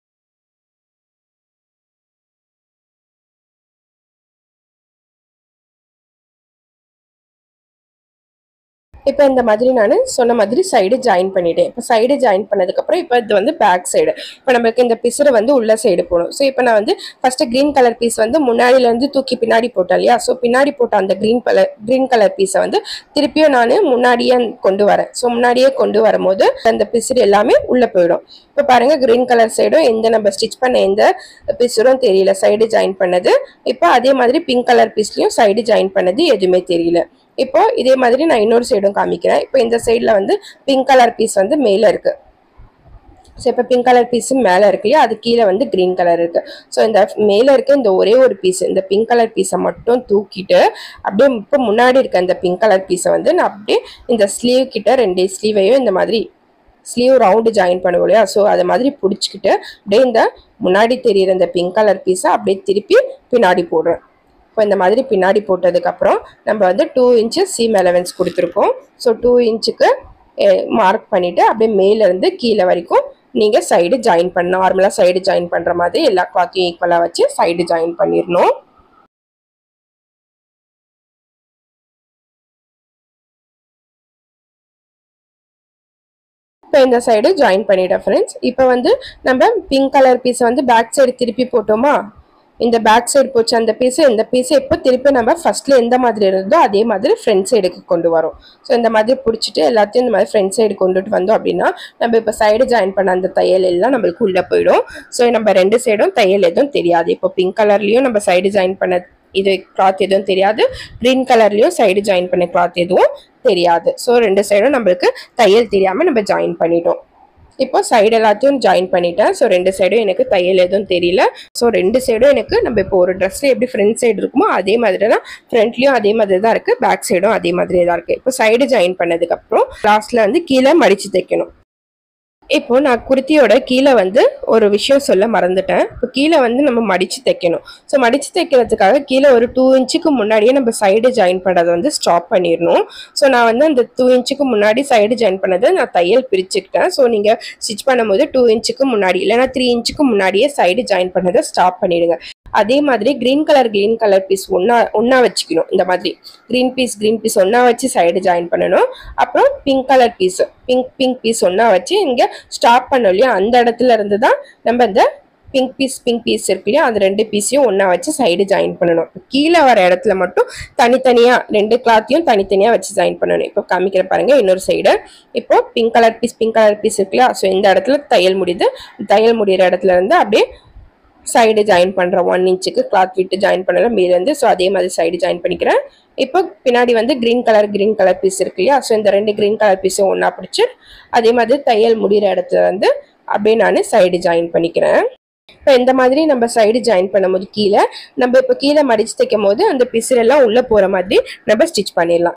A: இப்போ இந்த மாதிரி நான் சொன்ன மாதிரி சைடு ஜாயின் பண்ணிட்டேன் இப்போ சைடு ஜாயின் பண்ணதுக்கப்புறம் இப்போ இது வந்து பேக் சைடு இப்போ நம்மளுக்கு இந்த பிசுறு வந்து உள்ள சைடு போகணும் ஸோ இப்போ நான் வந்து ஃபர்ஸ்ட் க்ரீன் கலர் பீஸ் வந்து முன்னாடியிலேருந்து தூக்கி பின்னாடி போட்டேன் இல்லையா ஸோ பின்னாடி போட்ட அந்த க்ரீன் கலர் க்ரீன் கலர் பீஸை வந்து திருப்பியும் நான் முன்னாடியே கொண்டு வரேன் ஸோ முன்னாடியே கொண்டு வரும்போது அந்த பிசுறு எல்லாமே உள்ளே போயிடும் இப்போ பாருங்க க்ரீன் கலர் சைடும் எந்த நம்ம ஸ்டிச் பண்ண எந்த பிசுரும் தெரியல சைடு ஜாயின் பண்ணது இப்போ அதே மாதிரி பிங்க் கலர் பீஸ்லையும் சைடு ஜாயின் பண்ணது எதுவுமே தெரியல இப்போ இதே மாதிரி நான் இன்னொரு சைடும் காமிக்கிறேன் இப்போ இந்த சைடில் வந்து பிங்க் கலர் பீஸ் வந்து மேலே இருக்கு ஸோ இப்போ பிங்க் கலர் பீஸு மேலே இருக்கு இல்லையா அது கீழே வந்து க்ரீன் கலர் இருக்குது ஸோ இந்த மேலே இருக்க இந்த ஒரே ஒரு பீஸ் இந்த பிங்க் கலர் பீஸை மட்டும் தூக்கிட்டு அப்படியே இப்போ முன்னாடி இருக்க இந்த பிங்க் கலர் பீஸை வந்து நான் அப்படியே இந்த ஸ்லீவ் கிட்ட ரெண்டு ஸ்லீவையும் இந்த மாதிரி ஸ்லீவ் ரவுண்டு ஜாயின் பண்ணுவோம் இல்லையா ஸோ அது மாதிரி பிடிச்சிக்கிட்டு அப்படியே இந்த முன்னாடி தெரியிற இந்த பிங்க் கலர் பீஸை அப்படியே திருப்பி பின்னாடி போடுறேன் இப்போ இந்த மாதிரி பின்னாடி போட்டதுக்கப்புறம் நம்ம வந்து டூ இன்ச்சஸ் சீம் அலவன்ஸ் கொடுத்துருக்கோம் ஸோ டூ இன்ச்சுக்கு மார்க் பண்ணிவிட்டு அப்படியே மேலேருந்து கீழே வரைக்கும் நீங்கள் சைடு ஜாயின் பண்ண நார்மலாக சைடு ஜாயின் பண்ணுற மாதிரி எல்லா கிளாத்தையும் ஈக்குவலாக வச்சு சைடு ஜாயின் பண்ணிடணும் இப்போ இந்த சைடு ஜாயின் பண்ணிட்டேன் ஃப்ரெண்ட்ஸ் இப்போ வந்து நம்ம பிங்க் கலர் பீஸை வந்து பேக் சைடு திருப்பி போட்டோமா இந்த பேக் சைடு போச்சு அந்த பீஸு இந்த பீஸை இப்போ திருப்பி நம்ம ஃபர்ஸ்ட்ல எந்த மாதிரி இருந்ததோ அதே மாதிரி ஃப்ரண்ட் சைடுக்கு கொண்டு வரோம் ஸோ இந்த மாதிரி பிடிச்சிட்டு எல்லாத்தையும் இந்த மாதிரி ஃப்ரண்ட் சைடு கொண்டுட்டு வந்தோம் அப்படின்னா நம்ம இப்போ சைடு ஜாயின் பண்ண அந்த தையல் எல்லாம் நம்மளுக்கு உள்ளே போயிடும் ஸோ நம்ம ரெண்டு சைடும் தையல் எதுவும் தெரியாது இப்போ பிங்க் கலர்லேயும் நம்ம சைடு ஜாயின் பண்ண இது கிளாத் எதுவும் தெரியாது க்ரீன் கலர்லேயும் சைடு ஜாயின் பண்ண கிளாத் எதுவும் தெரியாது ஸோ ரெண்டு சைடும் நம்மளுக்கு தையல் தெரியாமல் நம்ம ஜாயின் பண்ணிட்டோம் இப்போ சைடு எல்லாத்தையும் ஜாயின் பண்ணிட்டேன் ஸோ ரெண்டு சைடும் எனக்கு தையல் எதுவும் தெரியல ஸோ ரெண்டு சைடும் எனக்கு நம்ம இப்போ ஒரு ட்ரெஸ்ல எப்படி ஃப்ரண்ட் சைடு இருக்குமோ அதே மாதிரி தான் ஃப்ரண்ட்லேயும் அதே மாதிரி தான் இருக்குது பேக் சைடும் அதே மாதிரி தான் இருக்குது இப்போ சைடு ஜாயின் பண்ணதுக்கப்புறம் லாஸ்ட்டில் வந்து கீழே மடித்து தைக்கணும் இப்போ நான் குர்த்தியோட கீழே வந்து ஒரு விஷயம் சொல்ல மறந்துட்டேன் இப்போ கீழே வந்து நம்ம மடித்து தைக்கணும் ஸோ மடித்து தைக்கிறதுக்காக கீழே ஒரு டூ இன்ச்சுக்கு முன்னாடியே நம்ம சைடு ஜாயின் பண்ணுறதை வந்து ஸ்டாப் பண்ணிடணும் ஸோ நான் வந்து அந்த டூ இன்ச்சுக்கு முன்னாடி சைடு ஜாயின் பண்ணதை நான் தையல் பிரிச்சுக்கிட்டேன் ஸோ நீங்கள் ஸ்டிச் பண்ணும்போது டூ இன்ச்சுக்கு முன்னாடி இல்லைன்னா த்ரீ இன்ச்சுக்கு முன்னாடியே சைடு ஜாயின் பண்ணதை ஸ்டாப் பண்ணிடுங்க அதே மாதிரி green colour green colour piece ஒன்றா ஒன்றா வச்சுக்கணும் இந்த மாதிரி க்ரீன் பீஸ் க்ரீன் பீஸ் ஒன்றா வச்சு சைடு ஜாயின் பண்ணணும் அப்புறம் pink colour piece pink pink piece ஒன்றா வச்சு இங்கே ஸ்டாப் பண்ணோம் இல்லையா அந்த இடத்துல இருந்து தான் நம்ம இந்த பிங்க் பீஸ் பிங்க் பீஸ் இருக்கு இல்லையா அந்த ரெண்டு பீஸையும் ஒன்றா வச்சு சைடு ஜாயின் பண்ணணும் கீழே வர இடத்துல மட்டும் தனித்தனியாக ரெண்டு கிளாத்தையும் தனித்தனியாக வச்சு ஜாயின் பண்ணணும் இப்போ காமிக்கிற பாருங்க இன்னொரு சைடு இப்போ pink colour piece pink colour piece இருக்கு இல்லையா ஸோ இந்த இடத்துல தையல் முடியுது தையல் முடிகிற இடத்துல இருந்து அப்படியே சைடு ஜாயின் பண்ணுறேன் ஒன் இன்ச்சுக்கு கிளாத் விட்டு ஜாயின் பண்ணல மேலேருந்து ஸோ அதே மாதிரி சைடு ஜாயின் பண்ணிக்கிறேன் இப்போ பின்னாடி வந்து green colour green colour piece இருக்கு இல்லையா ஸோ இந்த ரெண்டு க்ரீன் கலர் பீஸும் ஒன்றா பிடிச்சி அதே மாதிரி தையல் முடிகிற இடத்துல வந்து அப்படியே நான் சைடு ஜாயின் பண்ணிக்கிறேன் இப்போ இந்த மாதிரி நம்ம சைடு ஜாயின் பண்ணும்போது கீழே நம்ம இப்போ கீழே மடிச்சு தைக்கும் போது அந்த பிசுரெல்லாம் உள்ளே போகிற மாதிரி நம்ம ஸ்டிச் பண்ணிடலாம்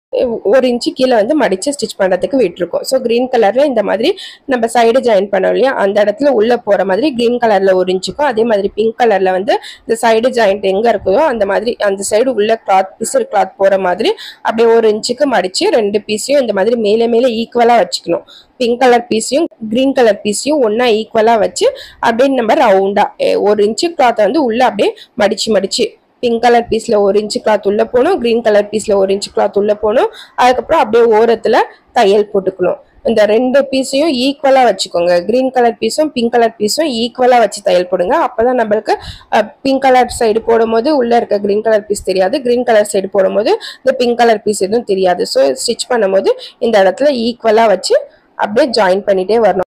A: ஒரு இன்ச்சு கீழே வந்து மடித்து ஸ்டிச் பண்ணுறதுக்கு விட்டுருக்கோம் ஸோ க்ரீன் கலரில் இந்த மாதிரி நம்ம சைடு ஜாயின் பண்ணோம் இல்லையா அந்த இடத்துல உள்ளே போகிற மாதிரி க்ரீன் கலரில் ஒரு இன்ச்சுக்கும் அதே மாதிரி பிங்க் கலரில் வந்து இந்த சைடு ஜாயிண்ட் எங்கே இருக்குதோ அந்த மாதிரி அந்த சைடு உள்ள கிளாத் பிசர் கிளாத் போகிற மாதிரி அப்படியே ஒரு இன்ச்சுக்கு மடித்து ரெண்டு பீஸையும் இந்த மாதிரி மேலே மேலே ஈக்குவலாக வச்சுக்கணும் பிங்க் கலர் பீஸையும் க்ரீன் கலர் பீஸையும் ஒன்றா ஈக்குவலாக வச்சு அப்படியே நம்ம ரவுண்டாக ஒரு இன்ச்சு கிளாத்தை வந்து உள்ளே அப்படியே மடித்து மடித்து பிங்க் கலர் பீஸில் ஒரு இன்ச்சு கிளாத் உள்ளே போகணும் க்ரீன் கலர் பீஸில் ஒரு இன்ச்சு கிளாத் உள்ளே போகணும் அதுக்கப்புறம் அப்படியே ஓரத்தில் தையல் போட்டுக்கணும் இந்த ரெண்டு பீஸையும் ஈக்குவலாக வச்சுக்கோங்க க்ரீன் கலர் பீஸும் பிங்க் கலர் பீஸும் ஈக்குவலாக வச்சு தையல் போடுங்க அப்போ தான் நம்மளுக்கு பிங்க் கலர் சைடு போடும்போது உள்ளே இருக்க க்ரீன் கலர் பீஸ் தெரியாது க்ரீன் கலர் சைடு போடும்போது இந்த பிங்க் கலர் பீஸ் எதுவும் தெரியாது ஸோ ஸ்டிச் பண்ணும்போது இந்த இடத்துல ஈக்குவலாக வச்சு அப்படியே ஜாயின் பண்ணிகிட்டே வரணும்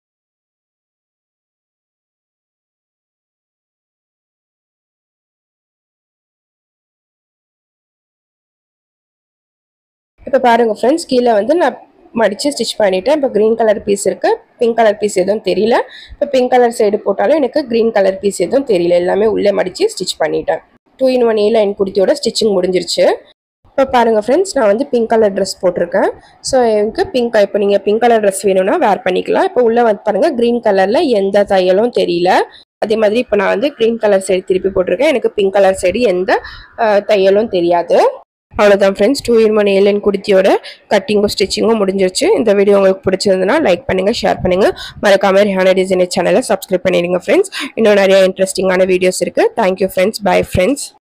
A: இப்போ பாருங்கள் ஃப்ரெண்ட்ஸ் கீழே வந்து நான் மடித்து ஸ்டிச் பண்ணிவிட்டேன் இப்போ க்ரீன் கலர் பீஸ் இருக்குது பிங்க் கலர் பீஸ் எதுவும் தெரியல இப்போ பிங்க் கலர் சைடு போட்டாலும் எனக்கு க்ரீன் கலர் பீஸ் எதுவும் தெரியல எல்லாமே உள்ளே மடித்து ஸ்டிச் பண்ணிட்டேன் two in one A line குர்த்தியோட ஸ்டிச்சிங் முடிஞ்சிருச்சு இப்போ பாருங்கள் ஃப்ரெண்ட்ஸ் நான் வந்து பிங்க் கலர் ட்ரெஸ் போட்டிருக்கேன் ஸோ எனக்கு பிங்க் இப்போ நீங்கள் பிங்க் கலர் ட்ரெஸ் வேணும்னா வேர் பண்ணிக்கலாம் இப்போ உள்ளே வந்து பாருங்கள் க்ரீன் கலரில் எந்த தையலும் தெரியல அதே மாதிரி இப்போ நான் வந்து க்ரீன் கலர் சைடு திருப்பி போட்டிருக்கேன் எனக்கு பிங்க் கலர் சைடு எந்த தையலும் தெரியாது அவ்வளோதான் friends two in one A line குர்த்தியோட கட்டிங்கும் ஸ்டிச்சிங்கும் முடிஞ்சிருச்சு இந்த வீடியோ உங்களுக்கு பிடிச்சிருந்ததுன்னா லைக் பண்ணுங்கள் ஷேர் பண்ணுங்கள் மறக்காம ரிஹானா டிசைனர் சேனலை சப்ஸ்கிரைப் பண்ணிடுங்க ஃப்ரெண்ட்ஸ் இன்னும் நிறைய இன்ட்ரெஸ்டிங்கான வீடியோஸ் இருக்குது தேங்க்யூ ஃப்ரெண்ட்ஸ் பை ஃப்ரெண்ட்ஸ்